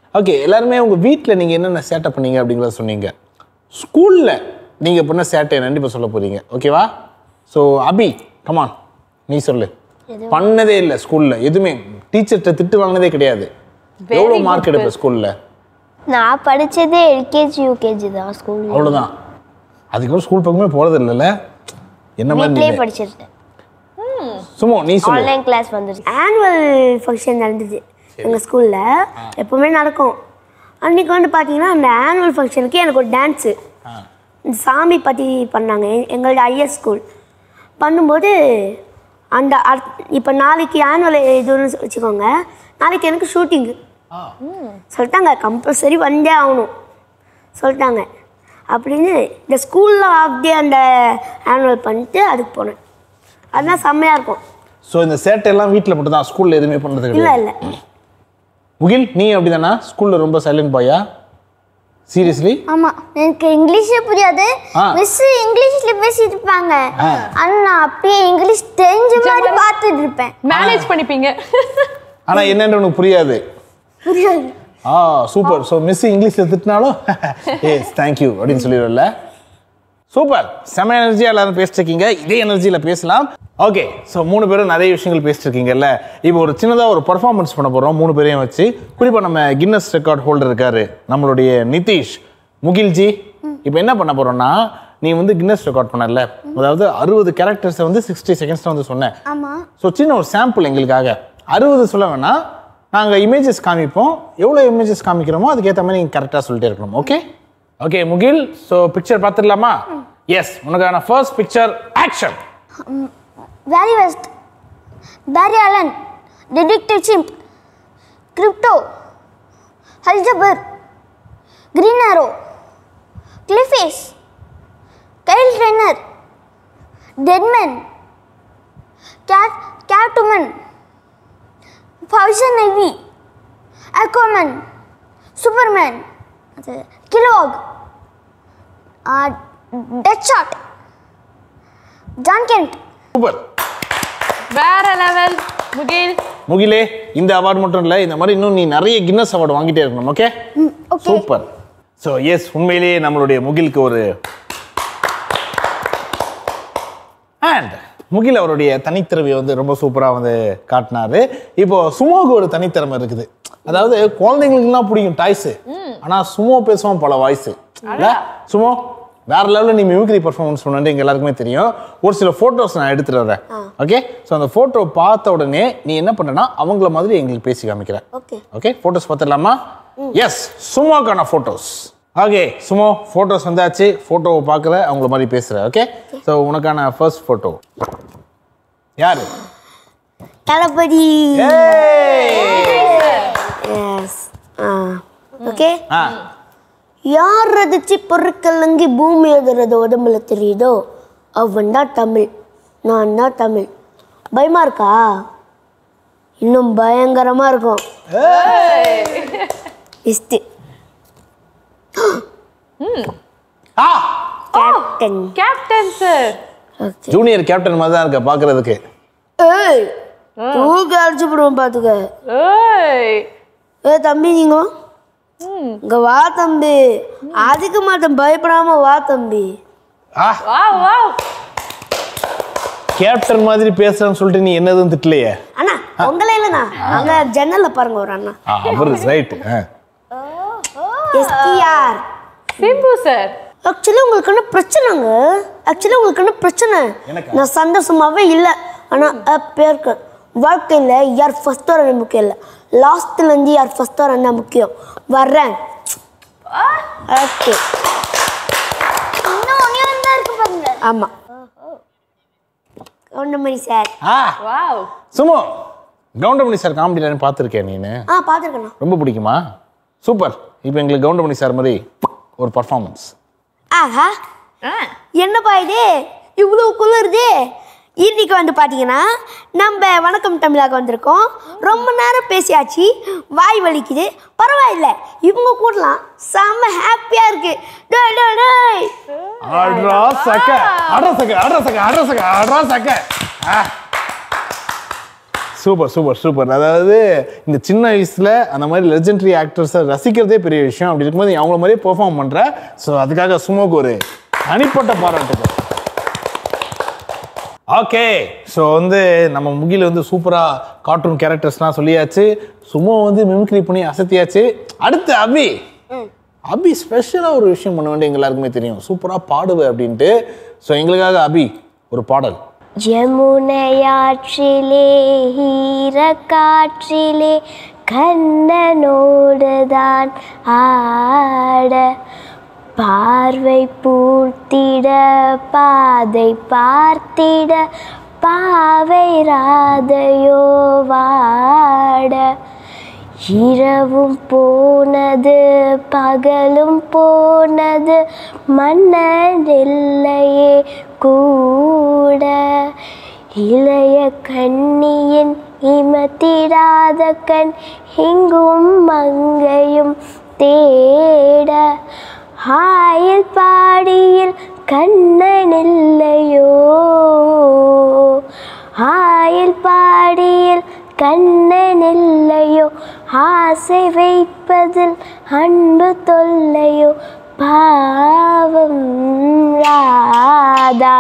ஓகே எல்லாருமே உங்க வீட்டில் நீங்க என்னென்ன சேட்டை பண்ணீங்க அப்படிங்கிறத சொன்னீங்க ஸ்கூல்ல நீங்க பண்ண சேட்டை என்னன்னு இப்போ சொல்ல போறீங்க ஓகேவா ஸோ அபி கமான் நீ சொல்லு பண்ணதே இல்லை ஸ்கூல்ல எதுவுமே டீச்சர்கிட்ட திட்டு வாங்கினதே கிடையாது எவ்வளோ good மார்க் எடுப்ப ஸ்கூல்ல நான் படிச்சதே எல்கேஜி யூகேஜி தான் ஸ்கூல் அவ்வளோதான் அதுக்கப்புறம் ஸ்கூல் பக்கமே போறது இல்லைல்ல என்ன மாதிரி வீட்லயே நீங்க? படிச்சிருக்கேன் சும்மா நீ சொல்லு ஆன்லைன் கிளாஸ் வந்துருச்சு ஆனுவல் ஃபங்க்ஷன் நடந்துச்சு எங்கள் ஸ்கூலில் எப்போவுமே நடக்கும் அன்றைக்கி வந்து பார்த்தீங்கன்னா அந்த ஆனுவல் ஃபங்க்ஷனுக்கு எனக்கு ஒரு டான்ஸு சாமி பற்றி பண்ணாங்க எ- எங்களோட ஐயர் ஸ்கூல் பண்ணும்போது அந்த இப்போ நாளைக்கு ஆனுவல் இதுன்னு சொ- வச்சுக்கோங்க நாளைக்கு எனக்கு ஷூட்டிங்கு சொல்லிட்டாங்க கம்பல்சரி வந்தே ஆகணும் சொல்லிட்டாங்க அப்படின்னு இந்த ஸ்கூலில் ஆஃப் டே அந்த ஆனுவல் பண்ணிட்டு அதுக்கு போனேன் அதுதான் செம்மையாக இருக்கும் ஸோ இந்த சேட்டை எல்லாம் வீட்டில் மட்டும் தான் ஸ்கூல்ல எதுவுமே பண்ணுறது இல்லை கிடையாது இல்லை முகில் நீ அப்படிதானா ஸ்கூல்ல ரொம்ப சைலண்ட் பாயா சீரியஸ்லி ஆமாம் எனக்கு இங்கிலீஷே புரியாது ஆ. மிஸ் இங்கிலீஷ்ல பேசிட்டு இருப்பாங்க ஆ. ஆனா நான் அப்படியே இங்கிலீஷ் தெரிஞ்ச மாதிரி பார்த்துட்டு இருப்பேன் மேனேஜ் பண்ணிப்பீங்க ஆனா என்னன்னு உனக்கு புரியாது புரியாது ஆ சூப்பர் ஸோ மிஸ் இங்கிலீஷில் திட்டினாலும் எஸ் தேங்க்யூ அப்படின்னு சொல்லிடும்ல சூப்பர் செம எனர்ஜியாக எல்லாரும் பேசிட்டு இருக்கீங்க இதே எனர்ஜியில் பேசலாம் ஓகே ஸோ மூணு பேரும் நிறைய விஷயங்கள் பேசிட்டு இருக்கீங்கல்ல இப்போ ஒரு சின்னதாக ஒரு பர்ஃபார்மன்ஸ் பண்ண போகிறோம் மூணு பேரையும் வச்சு குறிப்பாக நம்ம கின்னஸ் ரெக்கார்ட் ஹோல்டர் இருக்காரு நம்மளுடைய நிதிஷ் முகில்ஜி இப்போ என்ன பண்ண போகிறோம்னா நீ வந்து கின்னஸ் ரெக்கார்ட் பண்ணல அதாவது அறுபது கேரக்டர்ஸை வந்து சிக்ஸ்டி செகண்ட்ஸில் வந்து சொன்னேன் ஆமாம் ஸோ சின்ன ஒரு சாம்பிள் எங்களுக்காக அறுபது சொல்ல வேணாம் நாங்கள் இமேஜஸ் காமிப்போம் எவ்வளோ இமேஜஸ் காமிக்கிறோமோ அதுக்கேற்ற மாதிரி நீங்கள் கரெக்டாக சொல்லிட்டே இருக்கணும் okay okay Mugil so picture பார்த்துடலாமா எஸ் உனக்கான first picture action Wally West Barry Allen detective Chimp Krypto ஹல்ஜபர் Green Arrow Clayface Kyle Rayner Deadman cat Catwoman poison Ivy Aquaman Superman அது Kilowog Deadshot Jon Kent super வேற level Mugil முகிலே இந்த award மட்டும் இல்லை இந்த மாதிரி இன்னும் நீ நிறைய கின்னஸ் அவார்டு வாங்கிட்டே இருக்கணும் okay okay super so yes உண்மையிலேயே நம்மளுடைய முகிலுக்கு ஒரு அண்ட் முகில் அவருடைய தனித்திறமையை வந்து ரொம்ப சூப்பராக வந்து காட்டினாரு இப்போ சுமோக்கு ஒரு தனித்திறமை இருக்குது அதாவது குழந்தைங்களுக்குலாம் பிடிக்கும் டாய்ஸு ஆனால் சுமோ பேசுவோம் பல வாய்ஸு இல்லை சுமோ வேற லெவலில் நீ மிமிக்ரி பர்ஃபார்மன்ஸ் பண்ணுறது எங்க எல்லாருக்குமே தெரியும் ஒரு சில ஃபோட்டோஸ் நான் எடுத்துட்டு வரேன் ஓகே ஸோ அந்த ஃபோட்டோ பார்த்த உடனே நீ என்ன பண்ணுறனா அவங்கள மாதிரி எங்களுக்கு பேசி காமிக்கிறேன் ஓகே ஓகே ஃபோட்டோஸ் பார்த்துடலாமா எஸ் சுமோக்கான ஃபோட்டோஸ் ஓகே சுமோ ஃபோட்டோஸ் வந்தாச்சு ஃபோட்டோவை பார்க்குற அவங்கள மாதிரி பேசுகிற ஓகே ஸோ உனக்கான ஃபர்ஸ்ட் ஃபோட்டோ யாரு தளபதி எஸ் ஆ ஓகே ஆ யார் ரதிச்சு பொருட்கலங்கி பூமி எதிரது உடம்புல தெரியுதோ அவன் தான் தமிழ் நான் தான் தமிழ் பயமா இருக்கா இன்னும் பயங்கரமா இருக்கும் இஸ்து ஆ captain captain sir okay junior captain மாதிரி தான் இருக்க பார்க்கறதுக்கு ஏய் தூக்கி அடிச்சு போடுவோம் பார்த்துக்க ஏய் ஏ தம்பி நீங்க வா. இங்க வா தம்பி அதுக்கு மாட்டேன் பயப்படாம வா தம்பி ஆ வாவ் வாவ் கேப்டன் மாதிரி பேசுறேன்னு சொல்லிட்டு நீ என்னதுன்னு திட்டலையே அண்ணா உங்களே இல்லைண்ணா அங்க ஜன்னல்ல பாருங்க ஒரு அண்ணா ஆ அவர் right STR Simbu sir actually உங்களுக்கு என்ன பிரச்சனைங்க ஆக்சுவலி உங்களுக்கு என்ன பிரச்சனை நான் சந்தோஷமாவே இல்லை ஆனால் ஹாப்பியாக இருக்கேன் வாழ்க்கையில் யார் ஃபஸ்ட் வர முக்கியம் இல்லை லாஸ்ட்லேருந்து யார் ஃபஸ்ட் வர முக்கியம் வர்றேன் ஓகே இன்னும் ஒன்றே ஒன்று தான் இருக்கு பாருங்க ஆமாம் கவுண்டமணி சார் ஆ வாவ் சுமோ கவுண்டமணி சார் காமெடியில் பார்த்துருக்கேன் நீனு ஆ பார்த்துருக்கேண்ணா ரொம்ப பிடிக்குமா சூப்பர் இப்போ எங்களுக்கு கவுண்டமணி சார் மாதிரி ஒரு பர்ஃபார்மன்ஸ் ஆஹா என்னப்பா இது இவ்வளோ குளிருது இன்னைக்கு வந்து பார்த்தீங்கன்னா நம்ம வணக்கம் தமிழாக வந்திருக்கோம் ரொம்ப நேரம் பேசியாச்சு வாய் வலிக்குது பரவாயில்ல இவங்க கூடலாம் செம்ம ஹாப்பியாக இருக்கு டேய், டேய், டேய். அட்ரா சக்க அட்ரா சக்க அட்ரா சக்க அட்ரா சக்க அட்ரா சக்க சூப்பர் சூப்பர் சூப்பர் அதாவது இந்த சின்ன வயசுல அந்த மாதிரி லெஜெண்டரி ஆக்டர்ஸை ரசிக்கிறதே பெரிய விஷயம் அப்படி இருக்கும்போது நீ அவங்கள மாதிரியே பெர்ஃபார்ம் பண்ற ஸோ அதுக்காக சுமோக்கு ஒரு தனிப்பட்ட பாராட்டுகள் ஓகே ஸோ வந்து நம்ம முகில வந்து சூப்பராக கார்ட்டூன் கேரக்டர்ஸ்லாம் சொல்லியாச்சு சுமோ வந்து மிமிக்ரி பண்ணி அசத்தியாச்சு அடுத்து அபி அபி ஸ்பெஷலாக ஒரு விஷயம் பண்ண வேண்டிய எங்க எல்லாருக்குமே தெரியும் சூப்பராக பாடுவேன் அப்படின்ட்டு ஸோ எங்களுக்காக அபி ஒரு பாடல் யமுனையாற்றிலே ஈரக்காற்றிலே கண்ணனோடுதான் ஆட பார்வை பூர்த்திட பாதை பார்த்திட பாவை ராதையோ வாட இரவும் போனது பகலும் போனது மன்னன் இல்லையே கூட இளைய கண்ணியின் இமத்திடாத கண் இங்கும் மங்கையும் தேட ஆயில் பாடியில் கண்ணன் இல்லையோ ஆயில் பாடியில் கண்ணன் இல்லையோ ஆசை வைப்பதில் அன்பு தொல்லையோ பாவம் ராதா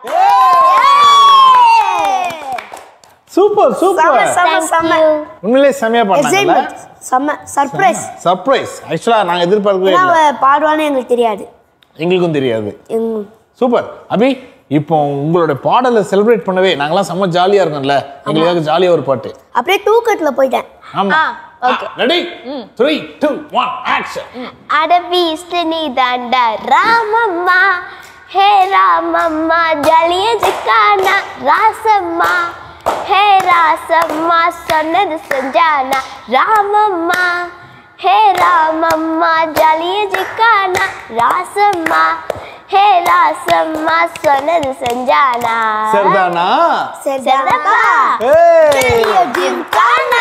சூப்பர் சூப்பர் செம்ம செம்ம உண்மையிலே செமையா பண்ணாங்கல்ல எக்ஸைட்மெண்ட் செம்ம சர்ப்ரைஸ் சர்ப்ரைஸ் ஆக்சுவலா நாங்க எதிர்பார்க்கவே ஏன்னா இல்லை அவ பாடுவான்னு எங்களுக்கு தெரியாது எங்களுக்கும் தெரியாது எங்க- சூப்பர் அபி இப்போ உங்களோட பாடலை செலிப்ரேட் பண்ணவே நாங்கெல்லாம் செம்ம ஜாலியா இருக்கோம்ல எங்களுக்காக ஜாலியா ஒரு பாட்டு அப்படியே டூக்கெட்ல போயிட்டேன் ஆமா ready three two one action அடபீஸ்ட் நீ தாண்டா ராமம்மா ஹே ராமம்மா ஜலிய ஜிக்கானா ராசம்மா ஹே ராசம்மா சொன்னது செஞ்சானா ராமம்மா ஹே ராமம்மா ஜலிய ஜிக்கானா ராசம்மா ஹே ராசம்மா சொன்னது செஞ்சானா சரிதானா சரிதாப்பா ஏய் ஜிம்கானா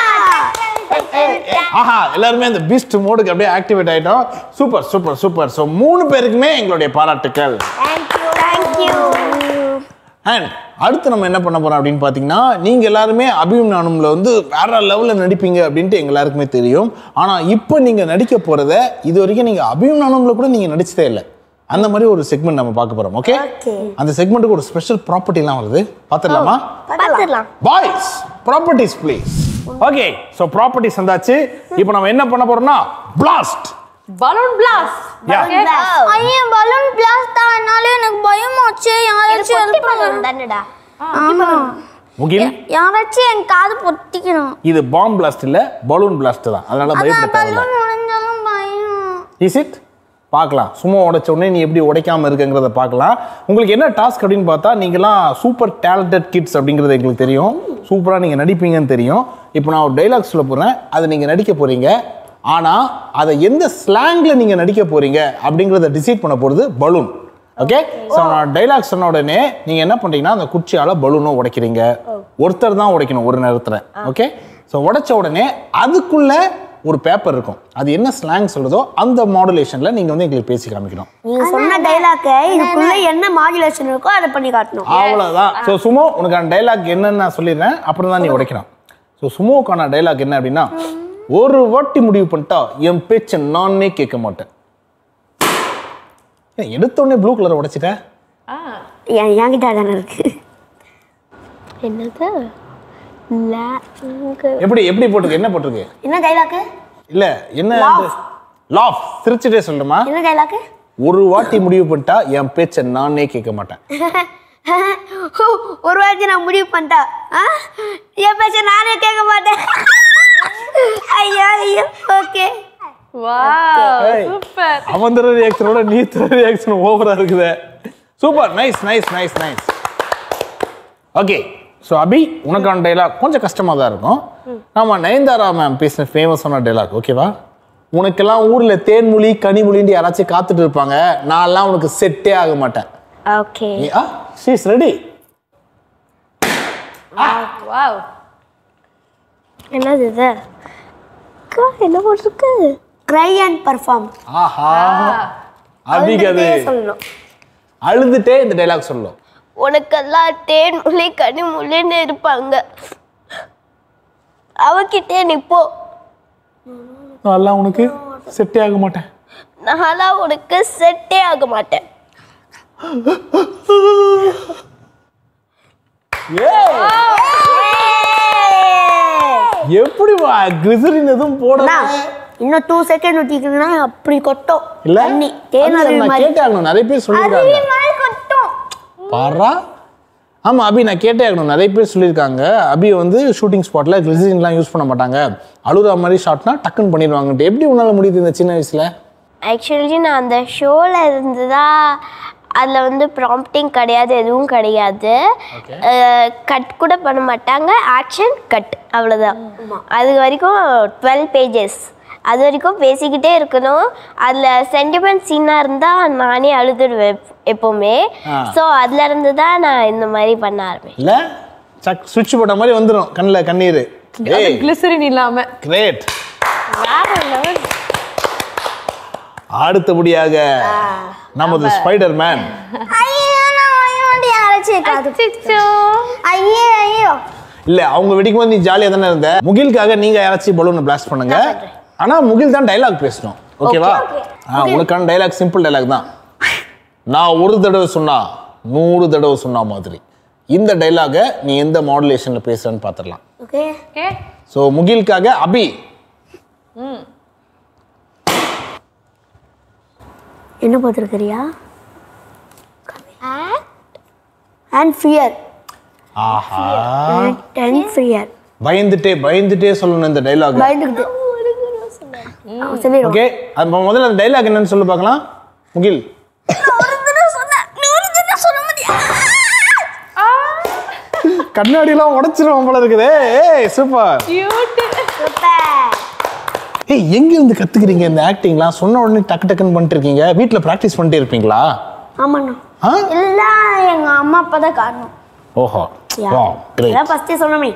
ஆஹா எல்லாருமே அந்த பீஸ்ட் மோடுக்கு அப்படியே ஆக்டிவேட் ஆயிட்டோம் சூப்பர் சூப்பர் சூப்பர் ஸோ மூணு பேருக்குமே எங்களுடைய பாராட்டுக்கள் தேங்க்யூ தேங்க்யூ அண்ட் அடுத்து நம்ம என்ன பண்ண போறோம் அப்படின்னு பார்த்தீங்கன்னா நீங்க எல்லாருமே அபியும் நானும்ல வந்து வேற லெவலில் நடிப்பீங்க அப்படின்ட்டு எங்க எல்லாருக்குமே தெரியும் ஆனா இப்போ நீங்க நடிக்க போறத இது வரைக்கும் நீங்க அபியும் நானும்ல கூட நீங்க நடிச்சதே இல்லை அந்த மாதிரி ஒரு செக்மெண்ட் நம்ம பார்க்க போறோம் ஓகே அந்த செக்மெண்ட்டுக்கு ஒரு ஸ்பெஷல் ப்ராப்பர்ட்டிலாம் வருது பார்த்துடலாமா பார்த்துடலாம் boys properties please okay so properties வந்தாச்சு இப்போ நம்ம என்ன பண்ண போறோம்னா பிளாஸ்ட் பலூன் பிளாஸ்ட் யா ஐயன் பலூன் பிளாஸ்ட் ஆனால எனக்கு பயமாச்சு யாராச்சும் ஹெல்ப் பண்ணுங்க தானடா ஆமா முகில் யாராச்சும் என் காது பொத்திக்கணும் இது பாம் பிளாஸ்ட் இல்ல பலூன் பிளாஸ்ட் தான் அதனால பயப்பட தேவையில்ல பலூன் உடைஞ்சாலும் பயம் இஸ் இட் பார்க்கலாம் சும்மா உடைச்ச உடனே நீ எப்படி உடைக்காம இருக்குங்கிறத பார்க்கலாம் உங்களுக்கு என்ன டாஸ்க் அப்படின்னு பார்த்தா நீங்களாம் சூப்பர் டேலண்டட் கிட்ஸ் அப்படிங்கிறது எங்களுக்கு தெரியும் சூப்பராக நீங்கள் நடிப்பீங்கன்னு தெரியும் இப்போ நான் ஒரு டைலாக் சொல்ல போகிறேன் அதை நீங்கள் நடிக்க போகிறீங்க ஆனால் அதை எந்த ஸ்லாங்கில் நீங்கள் நடிக்க போகிறீங்க அப்படிங்கிறத டிசைட் பண்ண போகிறது பலூன் ஓகே ஸோ நான் டைலாக் சொன்ன உடனே நீங்கள் என்ன பண்ணுறீங்கன்னா அந்த குச்சியால் பலூனும் உடைக்கிறீங்க ஒருத்தர் தான் உடைக்கணும் ஒரு நேரத்தில் ஓகே ஸோ உடைச்ச உடனே அதுக்குள்ள ஒரு பேப்பர் இருக்கும் அது என்ன ஸ்லாங் சொல்றதோ அந்த மாடுலேஷன்ல நீங்க வந்து எங்களுக்கு பேசி காமிக்கணும் நீங்க சொன்ன டைலாக்க இதுக்குள்ள என்ன மாடுலேஷன் இருக்கோ அதை பண்ணி காட்டணும் அவ்வளவுதான் ஸோ சுமோ உனக்கான டைலாக் என்னன்னு நான் சொல்லிடுறேன் அப்புறம் தான் நீ உடைக்கணும் ஸோ சுமோக்கான டைலாக் என்ன அப்படின்னா ஒரு வாட்டி முடிவு பண்ணிட்டா என் பேச்சை நானே கேட்க மாட்டேன் ஏன் எடுத்த உடனே ப்ளூ கலர் உடைச்சிட்டேன் என் என்கிட்ட தானே இருக்கு என்னது எப்படி எப்படி போட்டிருக்கு என்ன போட்டிருக்கு என்ன டைலாக்கு இல்ல என்ன லாஃப் சிரிச்சுட்டே சொல்லணுமா என்ன டைலாக்கு ஒரு வாட்டி முடிவு பண்ணிட்டா என் பேச்சை நானே கேட்க மாட்டேன் ஒரு வாட்டி நான் முடிவு பண்ணிட்டா ஆ? என் பேச்ச நானே கேட்க மாட்டேன் ஐயோ ஐயோ ஓகே வாவ் Hey. சூப்பர் அவன் தர ரியாக்ஷனோட நீ தர ரியாக்ஷன் ஓவரா இருக்குது super nice nice nice nice okay so Abhi உனக்கான டைலாக் கொஞ்சம் கஷ்டமாக தான் இருக்கும் நம்ம நயன்தாரா மேம் பேசின ஃபேமஸான டைலாக் ஓகேவா உனக்கெல்லாம் ஊரில் தேன்மொழி கனிமொழின்னு யாராச்சும் காத்துட்டு இருப்பாங்க நான்லாம் உனக்கு செட்டே ஆக மாட்டேன் ஓகே நீ ஆ ஷீஸ் ரெடி வாவ் என்னது இது அக்கா, என்ன போட்டிருக்கு க்ரை அண்ட் பர்ஃபார்ம் ஆஹா அபிக்கு அது சொல்லணும் அழுதுட்டே இந்த டைலாக் சொல்லணும் உனக்கெல்லாம் தேன் மொழி கனி மொழின்னு இருப்பாங்க அவகிட்டே நிப்போ அதெல்லாம் உனக்கு செட்டே ஆக மாட்டேன் நான்லாம் உனக்கு செட்டே ஆக மாட்டேன் எப்படிமா கிளிசரின் எதுவும் போட அண்ணா, இன்னும் டூ செகண்ட் ஊற்றிக்கிட்டீங்கன்னா அப்படி கொட்டும் இல்ல தண்ணி தேனருவி நான் மாதிரி கேட்டே ஆகணும் நிறைய பேர் சொல்லியிருக்காங்க மாதிரி கொட்டும் பாரா ஆமா அபி நான் கேட்டே ஆகணும் நிறைய பேர் சொல்லியிருக்காங்க அபி வந்து ஷூட்டிங் ஸ்பாட்ல கிளிசரின்லாம் யூஸ் பண்ண மாட்டாங்க அழுகுற மாதிரி ஷாட்னா டக்குன்னு பண்ணிடுவாங்கன்ட்டு எப்படி உன்னால முடியுது இந்த சின்ன வயசுல ஆக்சுவலி நான் அந்த ஷோவில் இருந்து தான் அதில் வந்து ப்ராம்ப்டிங் கிடையாது எதுவும் கிடையாது கட் கூட பண்ண மாட்டாங்க ஆக்ஷன் கட் அவ்வளோதான் அது வரைக்கும் டுவெல் பேஜஸ் அது வரைக்கும் பேசிக்கிட்டே இருக்கணும் அதில் சென்டிமெண்ட் சீனாக இருந்தால் நானே அழுதுடுவேன் எப்போவுமே ஆ. ஸோ அதுல இருந்து தான் நான் இந்த மாதிரி பண்ண ஆரம்பிச்சேன் இல்ல சக் சுவிட்ச் போட்ட மாதிரி வந்துடும் கண்ணில் கண்ணீர் ஏய் கிளிசரின் இல்லாம கிரேட் வேற லெவல் அடுத்தபடியாக நமது ஸ்பைடர் மேன் ஐயோ நான் உடைய வண்டி யாராச்சும் காது அச்சச்சோ. ஐயோ ஐயோ இல்ல அவங்க வெடிக்கும் போது நீ ஜாலியா தானே இருந்த முகிலுக்காக நீங்க யாராச்சும் பலூனை பிளாஸ்ட் பண்ணுங்க ஆனா முகில் தான் டைலாக் பேசணும் ஓகேவா ஆ உனக்கான டைலாக் சிம்பிள் டைலாக் தான் நான் ஒரு தடவை சொன்னா நூறு தடவை சொன்ன மாதிரி இந்த டைலாக நீ எந்த மாடுலேஷன்ல பேசுறன்னு பார்த்துடலாம் ஓகே ஓகே ஸோ முகிலுக்காக அபி என்ன பார்த்துருக்கிறியா அண்ட் ஃபியர் ஆஹா அண்ட் ஃபியர் பயந்துட்டே பயந்துட்டே சொல்லணும் இந்த டைலாக் பயந்துக்கிட்டு அவன் சொல்லிடுவான் ஓகே அது முதல்ல அந்த டைலாக் என்னன்னு சொல்லு பார்க்கலாம் முகில் கண்ணாடிலாம் உடைச்சிருவோம் போல இருக்குதே ஏய் சூப்பர் கியூட் ஏய் எங்க இருந்து கத்துக்கிறீங்க இந்த ஆக்டிங்லாம் சொன்ன உடனே டக்கு டக்குன்னு பண்ணிட்டு இருக்கீங்க வீட்ல பிராக்டிஸ் பண்ணிட்டே இருப்பீங்களா ஆமாண்ணா ஆ இல்ல எங்க அம்மா அப்பா தான் காரணம் ஓஹோ வா கிரேட் அதான் ஃபஸ்ட்டே சொன்னமே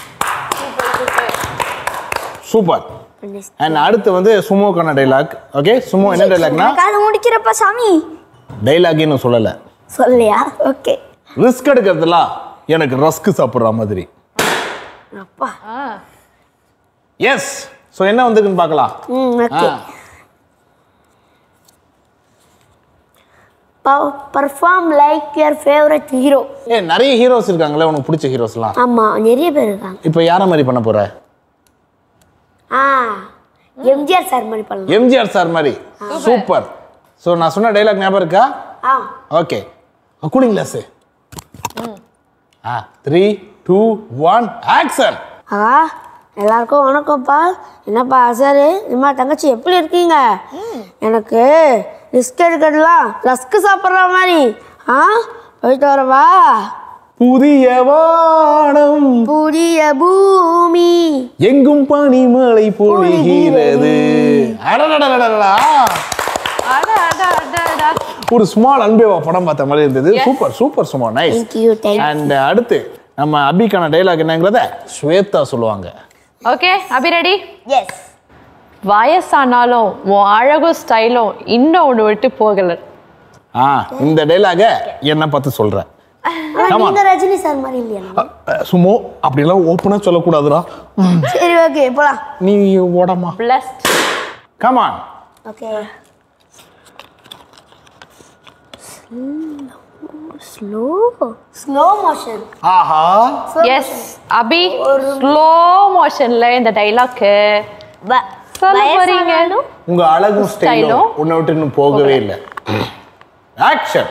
சூப்பர் அண்ட் அடுத்து வந்து சுமோக்கான டைலாக் ஓகே சுமோ என்ன டைலாக்னா காது முடிக்கிறப்ப சாமி டைலாக் இன்னும் சொல்லல சொல்லையா ஓகே ரிஸ்க் எடுக்கிறதுலாம் எனக்கு ரஸ்க் சாப்பிடுற மாதிரி அப்பா எஸ் ஸோ என்ன வந்திருக்குன்னு பார்க்கலாம் ம் ஓகே ஆ. Perform like your favourite hero ஏ நிறைய ஹீரோஸ் இருக்காங்களே உனக்கு பிடிச்ச ஹீரோஸ்லாம் ஆமாம் நிறைய பேர் இருக்காங்க இப்போ யார மாதிரி பண்ண போற ஆ எம்ஜிஆர் சார் மாதிரி பண்ணலாம் எம்ஜிஆர் சார் மாதிரி சூப்பர் ஸோ நான் சொன்ன டைலாக் ஞாபகம் இருக்கா ஆ ஓகே கூலிங் கிளாஸ் ஆ த்ரீ டூ ஒன் ஆக்ஷன் ஆ எல்லாருக்கும் வணக்கம்ப்பா என்னப்பா சார் இம்மா தங்கச்சி எப்படி இருக்கீங்க எனக்கு ரிஸ்க் எடுக்கிறதுலாம் ரஸ்க்கு சாப்பிட்ற மாதிரி ஆ போயிட்டு வரவா புதிய வானம் புதிய பூமி எங்கும் பனிமழை பொழிகிறது அடடடடடடா. அட அட அட அட ஒரு ஸ்மால் அன்பேவா படம் பார்த்த மாதிரி இருந்தது சூப்பர் சூப்பர் சும்மா nice Thank you, thank you. And அடுத்து நம்ம அபிக்கான டைலாக் என்னங்கிறத ஸ்வேதா சொல்லுவாங்க ஓகே அபி ரெடி எஸ் வயசானாலும் உன் அழகும் ஸ்டைலும் இன்னும் ஒன்று விட்டு போகல ஆ இந்த டைலாக என்ன பார்த்து சொல்றேன் ஆனா நீங்க ரஜினி சார் மாதிரி இல்லையா சுமோ அப்படிலாம் ஓப்பனாக சொல்லக்கூடாதுடா ம், சரி ஓகே போலாம் நீ ஓடமா பிளஸ்ட் come on okay slow slow motion ஆஹா எஸ் அபி ஸ்லோ மோஷன்ல இந்த டைலாக்கு சொல்ல போறீங்க உங்க அழகும் ஸ்டைலும் ஸ்டைலும் உன்னை விட்டு இன்னும் போகவே இல்லை ஆக்ஷன்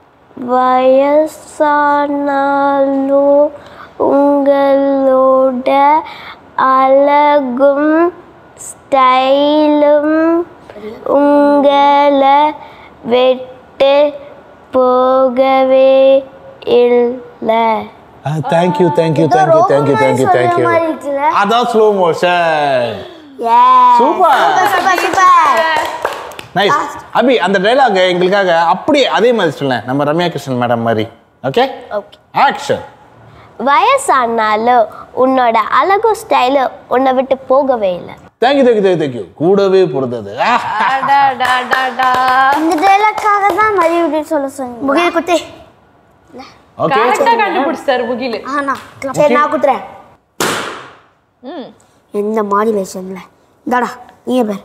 வயசானாலும் உங்களோட அழகும் ஸ்டைலும் உங்களை விட்டு போகவே இல்லை thank you thank you thank you thank you thank you thank you அதான் slow motion super super super nice Abhi அந்த டைலாக் எங்களுக்காக அப்படியே அதே மாதிரி சொல்லேன் நம்ம ரம்யா கிருஷ்ணன் மேடம் மாதிரி ஓகே ஓகே ஆக்ஷன் வயசானாலும் உன்னோட அழகும் ஸ்டைலும் உன்னை விட்டு போகவே இல்லை தேங்க்யூ தேங்க்யூ தேங்க்யூ தேங்க்யூ கூடவே பொறுத்தது அடடடடடா. இந்த டைலாக்காக தான் மறுபடியும் சொல்ல சொன்னீங்க முகில் குத்து ஓகே கரெக்டா கண்டுபிடிச்சாரு முகிலு ஆனா சரி நான் குத்துறேன் எந்த மாடுலேஷனில் இந்தாடா நீ பேர்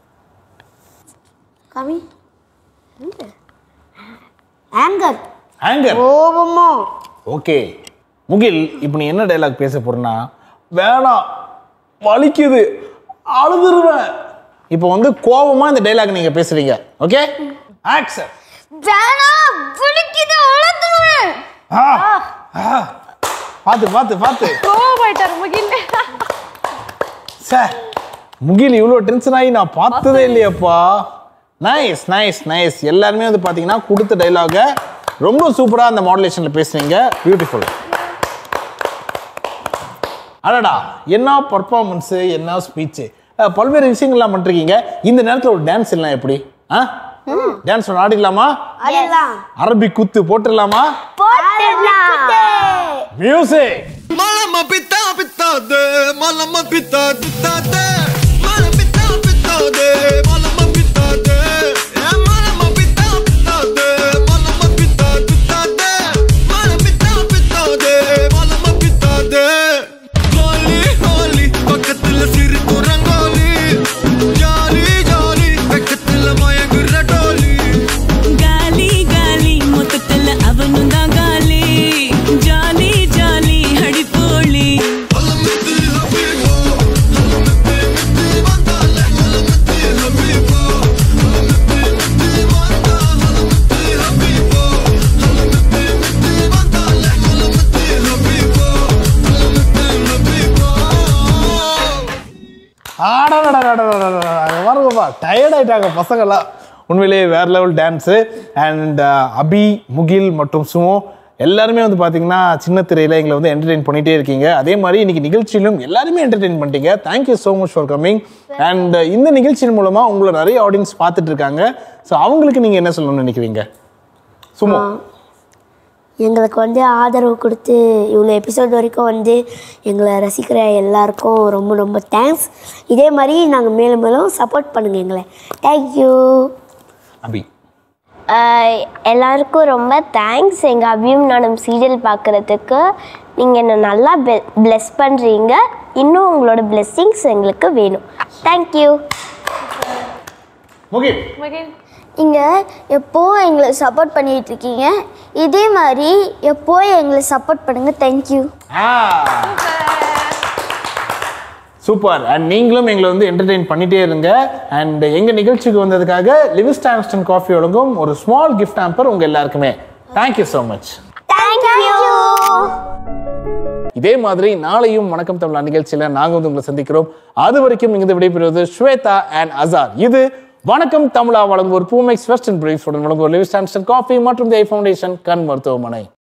கவி ஆங்கர் ஆங்கர் கோபமோ ஓகே முகில் இப்போ நீ என்ன டைலாக் பேச போறேன்னா வேணாம் வலிக்குது அழுதுருவேன் இப்போ வந்து கோபமா இந்த டைலாக் நீங்க பேசுறீங்க ஓகே ஆக்சன் வேணாம் பிடிக்குது அழுதுருவேன் பார்த்து பார்த்து பார்த்து கோவமாயிட்டார் முகில் சார் முகில் இவ்வளோ டென்ஷன் ஆகி நான் பார்த்ததே இல்லையப்பா நைஸ் நைஸ் நைஸ் எல்லாருமே வந்து பார்த்தீங்கன்னா கொடுத்த டைலாகை ரொம்ப சூப்பராக அந்த மாடுலேஷனில் பேசுறீங்க பியூட்டிஃபுல் அடடா என்ன பர்ஃபார்மன்ஸு என்ன ஸ்பீச்சு பல்வேறு விஷயங்கள்லாம் பண்ணிருக்கீங்க இந்த நேரத்தில் ஒரு டான்ஸ் எல்லாம் எப்படி ஆ டான்ஸ் ஒன்று ஆடிடலாமா அதெல்லாம் அரபி குத்து போட்டுடலாமா music Malama pita pita de, malama pita pita de, malama pita pita de, malama pita de, yeah, malama pita pita de, malama pita pita de, malama pita pita de, malama pita de. Holi holi, பக்கத்துல சிறு குரங்கோலி, jolly jolly, பக்கத்துல மயங்குற டோலி. ಗಾಲಿ ಗಾಲಿ ಮೊತ್ತಲ್ಲ ಅವನು ಗಾಲಿ ಜಾಲಿ ಜಾಲಿ ಹಡಿಪೋಳಿ அலமித்து ஹபீபோ, அலமித்து மித்து வந்தால, அலமித்து ஹபீபோ, அலமித்து மித்து வந்தா, அலமித்து ஹபீபோ, அலமித்து மித்து வந்தால, அலமித்து ஹபீபோ, அலமித்து ஹபீபோ. பாருங்கப்பா tired ஆயிட்டாங்க பசங்கள்லாம் உண்மையிலேயே வேற level dance and Abhi Mugil மற்றும் சுமோ எல்லாருமே வந்து பார்த்தீங்கன்னா சின்ன திரையில் எங்களை வந்து என்டர்டெயின் பண்ணிகிட்டே இருக்கீங்க அதே மாதிரி இன்னைக்கு நிகழ்ச்சியிலும் எல்லாருமே என்டர்டெயின் பண்ணிட்டீங்க thank you so much for coming and இந்த நிகழ்ச்சியின் மூலமாக உங்களை நிறைய ஆடியன்ஸ் பார்த்துட்டு இருக்காங்க ஸோ அவங்களுக்கு நீங்கள் என்ன சொல்லணும்னு நினைக்கிறீங்க சுமோ எங்களுக்கு வந்து ஆதரவு கொடுத்து இவ்வளோ எபிசோட் வரைக்கும் வந்து எங்களை ரசிக்கிற எல்லாருக்கும் ரொம்ப ரொம்ப தேங்க்ஸ் இதே மாதிரி நாங்கள் மேலும் மேலும் சப்போர்ட் பண்ணுங்கள் எங்களை தேங்க்யூ அபி ஆஹ் எல்லாருக்கும் ரொம்ப தேங்க்ஸ் எங்கள் அபியும் நானும் சீரியல் பார்க்குறதுக்கு நீங்கள் என்னை நல்லா ப்ளெஸ் பண்ணுறீங்க இன்னும் உங்களோட blessings எங்களுக்கு வேணும் தேங்க்யூ முகில் முகில் இங்கே எப்போ எங்களை சப்போர்ட் பண்ணிட்டு இருக்கீங்க இதே மாதிரி எப்போ எங்களை சப்போர்ட் பண்ணுங்க தேங்க்யூ சூப்பர் அண்ட் நீங்களும் எங்களை வந்து என்டர்டெயின் பண்ணிட்டே இருங்க அண்ட் எங்க நிகழ்ச்சிக்கு வந்ததுக்காக லிவிஸ்ட் ஆன்ஸ்டன் காஃபி வழங்கும் ஒரு ஸ்மால் கிஃப்ட் ஆம்பர் உங்க எல்லாருக்குமே தேங்க்யூ ஸோ மச் இதே மாதிரி நாளையும் வணக்கம் தமிழா நிகழ்ச்சியில நாங்க வந்து உங்களை சந்திக்கிறோம் அது வரைக்கும் இங்கிருந்து விடைபெறுவது ஸ்வேதா அண்ட் அசார் இது வணக்கம் தமிழா வழங்குவோர் பூமெக்ஸ் வெஸ்டர்ன் பிரீஃப் உடன் வழங்குவோர் லிவிஸ்ட் ஆன்ஸ்டன் காஃபி மற்றும் தி ஐ ஃபவுண்டேஷன் கண் மருத்துவமனை